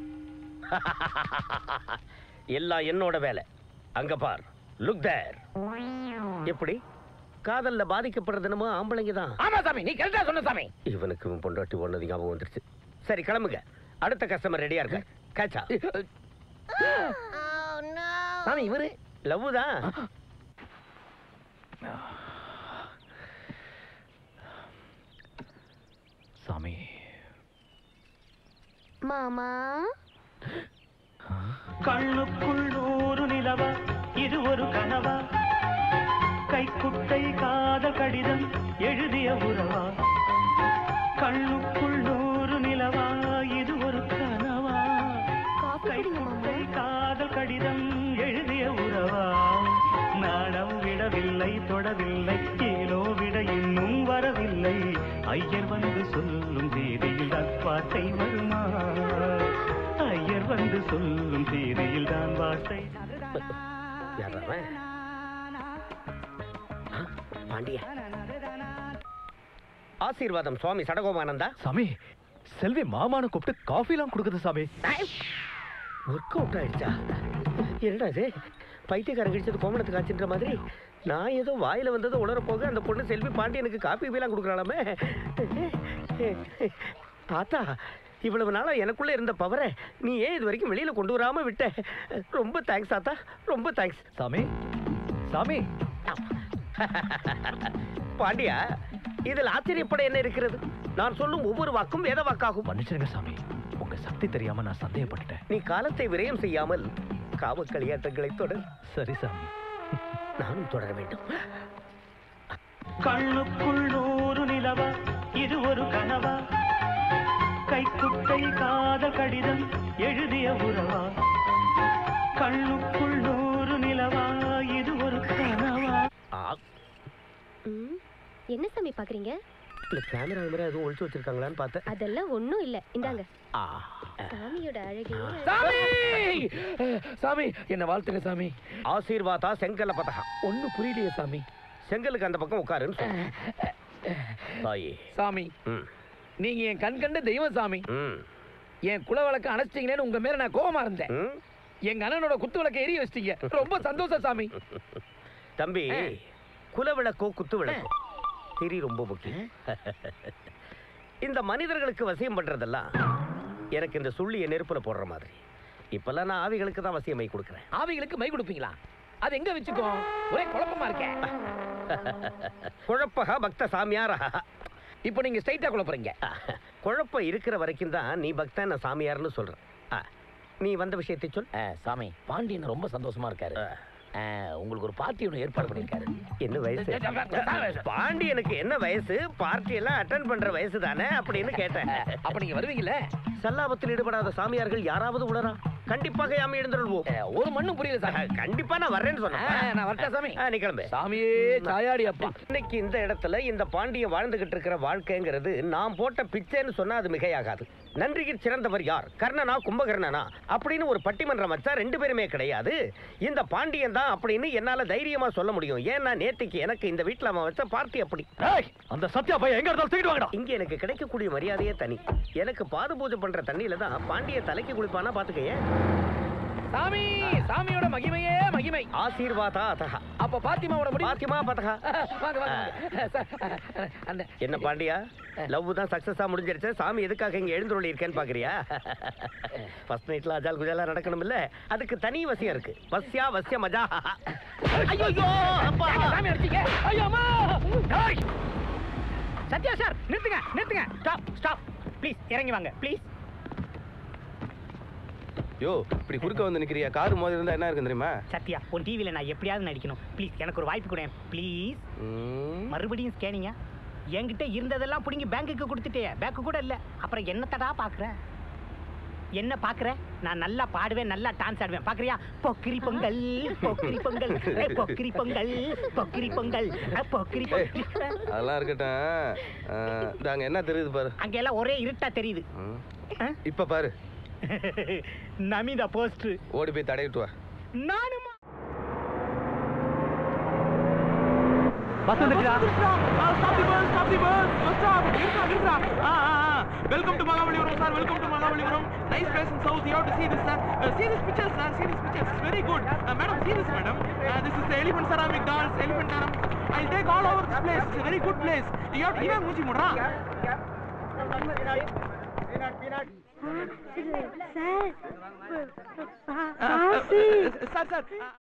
எல்லாம் என்னோட வேலை அங்க பார் லுக் தேர் எப்படி காதல்ல பாதிக்கப்படுறது என்னமோ ஆம்பளைங்க தான் ஆமா சாமி நீ கரெக்டா சொன்ன சாமி இவனுக்கு இவன் பொண்டாட்டி ஒன்னது ஞாபகம் வந்துருச்சு சரி கிளம்புங்க அடுத்த கஸ்டமர் ரெடியா இருக்க கேச்சா சாமி இவரு லவ் தான் சாமி மாமா கண்ணுக்குள் நூறு நிலவா இது ஒரு கனவா கைக்குட்டை காதல் கடிதம் எழுதிய உறவா கண்ணுக்குள் நூறு நிலவா இது ஒரு கனவா கைக்குட்டை காதல் கடிதம் எழுதிய உறவா நாணம் விடவில்லை தொடவில்லை ஏனோ விட இன்னும் வரவில்லை ஐயர் வந்து சொல்லும் தேதியில் வார்த்தை வருமா ஐயர் வந்து சொல்லும் தேதியில் தான் வார்த்தை யார் அவன்? ஆ, பாண்டிய ஆசீர்வாதம் சுவாமி சடகோமானந்தா சாமி செல்வி மாமான்னு கூப்பிட்டு காஃபிலாம் கொடுக்குது சாமி ஒர்க் அவுட் ஆயிடுச்சா என்னடா இது பைத்தியக்காரன் கடிச்சது கோமணத்துக்கு ஆச்சுன்ற மாதிரி நான் ஏதோ வாயில வந்தது உணர போக அந்த பொண்ணு செல்வி பாண்டியனுக்கு காப்பி பீலாம் கொடுக்குறாளாமே ஆத்தா இவ்வளவு நாளா எனக்குள்ள இருந்த பவரை நீ ஏன் இது வரைக்கும் வெளியில கொண்டு வராம விட்ட ரொம்ப தேங்க்ஸ் ஆத்தா ரொம்ப தேங்க்ஸ் சாமி சாமி பாண்டியா இதில் ஆச்சரியப்பட என்ன இருக்கிறது நான் சொல்லும் ஒவ்வொரு வாக்கும் வேத வாக்காகும் மன்னிச்சிருங்க சாமி உங்க சக்தி தெரியாம நான் சந்தேகப்பட்டுட்டேன் நீ காலத்தை விரயம் செய்யாமல் காவ களியாட்டங்களை தொடர் சரி சாமி நானும் தொடர வேண்டும் கண்ணுக்குள் நூறு நிலவா இது ஒரு கனவா கைக்குட்டை காதல் கடிதம் எழுதிய உறவா கண்ணுக்குள் நூறு நிலவா இது ஒரு கனவா ம், என்ன சாமி பாக்குறீங்க இல்ல கேமரா மாதிரி எதுவும் ஒழிச்சு வச்சிருக்காங்களான்னு பார்த்தேன் அதெல்லாம் ஒண்ணும் இல்ல இந்தாங்க ஆ. சாமியோட அழகே சாமி சாமி என்ன வாழ்த்துங்க சாமி ஆசீர்வாதா செங்கல்ல பதகா ஒண்ணு புரியலையே சாமி செங்கலுக்கு அந்த பக்கம் உட்காருன்னு சொல்லு. தாயே சாமி நீங்க என் கண் கண்ட தெய்வம் சாமி என் குல விளக்க அணைச்சிட்டீங்களேன்னு உங்க மேல நான் கோவமா இருந்தேன் எங்க அண்ணனோட குத்து விளக்க எரிய வச்சிட்டீங்க ரொம்ப சந்தோஷம் சாமி தம்பி குல விளக்கோ குத்து விளக்கோ திரி ரொம்ப முக்கியம் இந்த மனிதர்களுக்கு வசியம் பண்றதெல்லாம் எனக்கு இந்த சுள்ளிய நெருப்புல போடுற மாதிரி இப்பெல்லாம் நான் ஆவிகளுக்கு தான் வசியம் மை கொடுக்குறேன் ஆவிகளுக்கு மை கொடுப்பீங்களா அது எங்க வச்சுக்கோ ஒரே குழப்பமா இருக்கே குழப்பகா பக்த சாமியாரா இப்போ நீங்க ஸ்ட்ரைட்டா குழப்பறீங்க குழப்பம் இருக்கிற வரைக்கும் தான் நீ பக்தன் நான் சாமியார்னு சொல்றேன் ஆ, நீ வந்த விஷயத்தை சொல் சாமி பாண்டியன் ரொம்ப சந்தோஷமா இருக்காரு ஆ, உங்களுக்கு ஒரு பார்ட்டி ஒன்று ஏற்பாடு பண்ணிருக்காரு என்ன வயசு பாண்டியனுக்கு என்ன வயசு பார்ட்டி எல்லாம் அட்டன் பண்ற வயசு தானே அப்படின்னு கேட்டேன் அப்ப நீங்க வருவீங்கல்ல சல்லாபத்தில் ஈடுபடாத சாமியார்கள் யாராவது உணரா கண்டிப்பாக யாமி எழுந்துருவோம் ஒரு மண்ணும் புரியல சாமி கண்டிப்பா நான் வர்றேன்னு சொன்னேன் ஆ, நான் வரட்டா சாமி? ஆ, நீ கிளம்பு சாமியே சாயாடி அப்பா இன்னைக்கு இந்த இடத்துல இந்த பாண்டிய வாழ்ந்துகிட்டு இருக்கிற வாழ்க்கைங்கிறது நான் போட்ட பிச்சைன்னு சொன்னா அது மிகையாகாது நன்றிக்கு சிறந்தவர் யார் கர்ணனா கும்பகர்ணனா அப்படின்னு ஒரு பட்டிமன்றம் வச்சா ரெண்டு பேருமே கிடையாது இந்த பாண்டியன் தான் அப்படின்னு என்னால தைரியமா சொல்ல முடியும் ஏன்னா நேத்திக்கு எனக்கு இந்த வீட்டுல அவன் வச்ச பார்ட்டி அப்படி அந்த சத்யா பையன் எங்க இருந்தாலும் தூக்கிட்டு வாங்கடா இங்க எனக்கு கிடைக்கக்கூடிய மரியாதையே தனி எனக்கு பாது பூஜை பண்ற தண்ணியில தான் பாண்டிய தலைக்கு குளிப்பானா பாத்துக்கயே சாமி சாமியோட மகிமையே மகிமை ஆசீர்வாதா அதகா அப்ப பாத்திமாவோட முடி பாத்திமா பதகா வாங்க வாங்க சார், அந்த என்ன பாண்டியா லவ் தான் சக்சஸா முடிஞ்சிருச்சு சாமி எதுக்காக இங்க எழுந்துருளி இருக்கேன்னு பாக்குறியா ஃபர்ஸ்ட் நைட்ல அஜால் குஜாலா நடக்கணும் இல்ல அதுக்கு தனி வசியம் இருக்கு வசியா வசிய மஜா ஐயோ அப்பா சாமி அடிச்சீங்க ஐயோ அம்மா சத்யா சார் நிறுத்துங்க நிறுத்துங்க ஸ்டாப் ஸ்டாப் ப்ளீஸ் இறங்கி வாங்க ப்ளீஸ் யோ இப்படி குறுக்க வந்து நிக்கிறியா கார் மோதி இருந்தா என்ன இருக்கும் தெரியுமா சத்யா உன் டிவியில் நான் எப்படியாவது நடிக்கணும் ப்ளீஸ் எனக்கு ஒரு வாய்ப்பு கொடு ப்ளீஸ் மறுபடியும் ஸ்கேனிங்கா என்கிட்ட இருந்ததெல்லாம் பிடிங்கி பேங்க்குக்கு கொடுத்துட்டே பேங்க்கு கூட இல்லை அப்புறம் என்னத்தடா பார்க்குற என்ன பார்க்குற நான் நல்லா பாடுவேன் நல்லா டான்ஸ் ஆடுவேன் பார்க்குறியா பொக்கிரி பொங்கல் பொக்கிரி பொங்கல் ஏய், பொக்கிரி பொங்கல் பொக்கிரி பொங்கல் அஹ், பொக்கிரி ஏய், பொங்கல் அதெல்லாம் இருக்கட்டும் ஆ, இந்தாங்க என்ன தெரியுது பாரு அங்க எல்லாம் ஒரே இருட்டா தெரியுது ம். இப்ப பாரு நமிதா போஸ்ட் ஓடி போய் தடவிட்டு வா நானுமா பஸ் வந்துடுச்சா stop the bus stop the bus bus stop நிறுத்தா நிறுத்தா ஆ ஆ ஆ welcome to Mahabalipuram sir welcome to Mahabalipuram nice place in south you have to see this sir uh, see this pictures sir see this pictures it's very good uh, madam see this madam uh, this is the elephant ceramic dolls elephant taram i'll take all over this place it's a very good place you have to இவன் மூஞ்சி முடுறா sir sir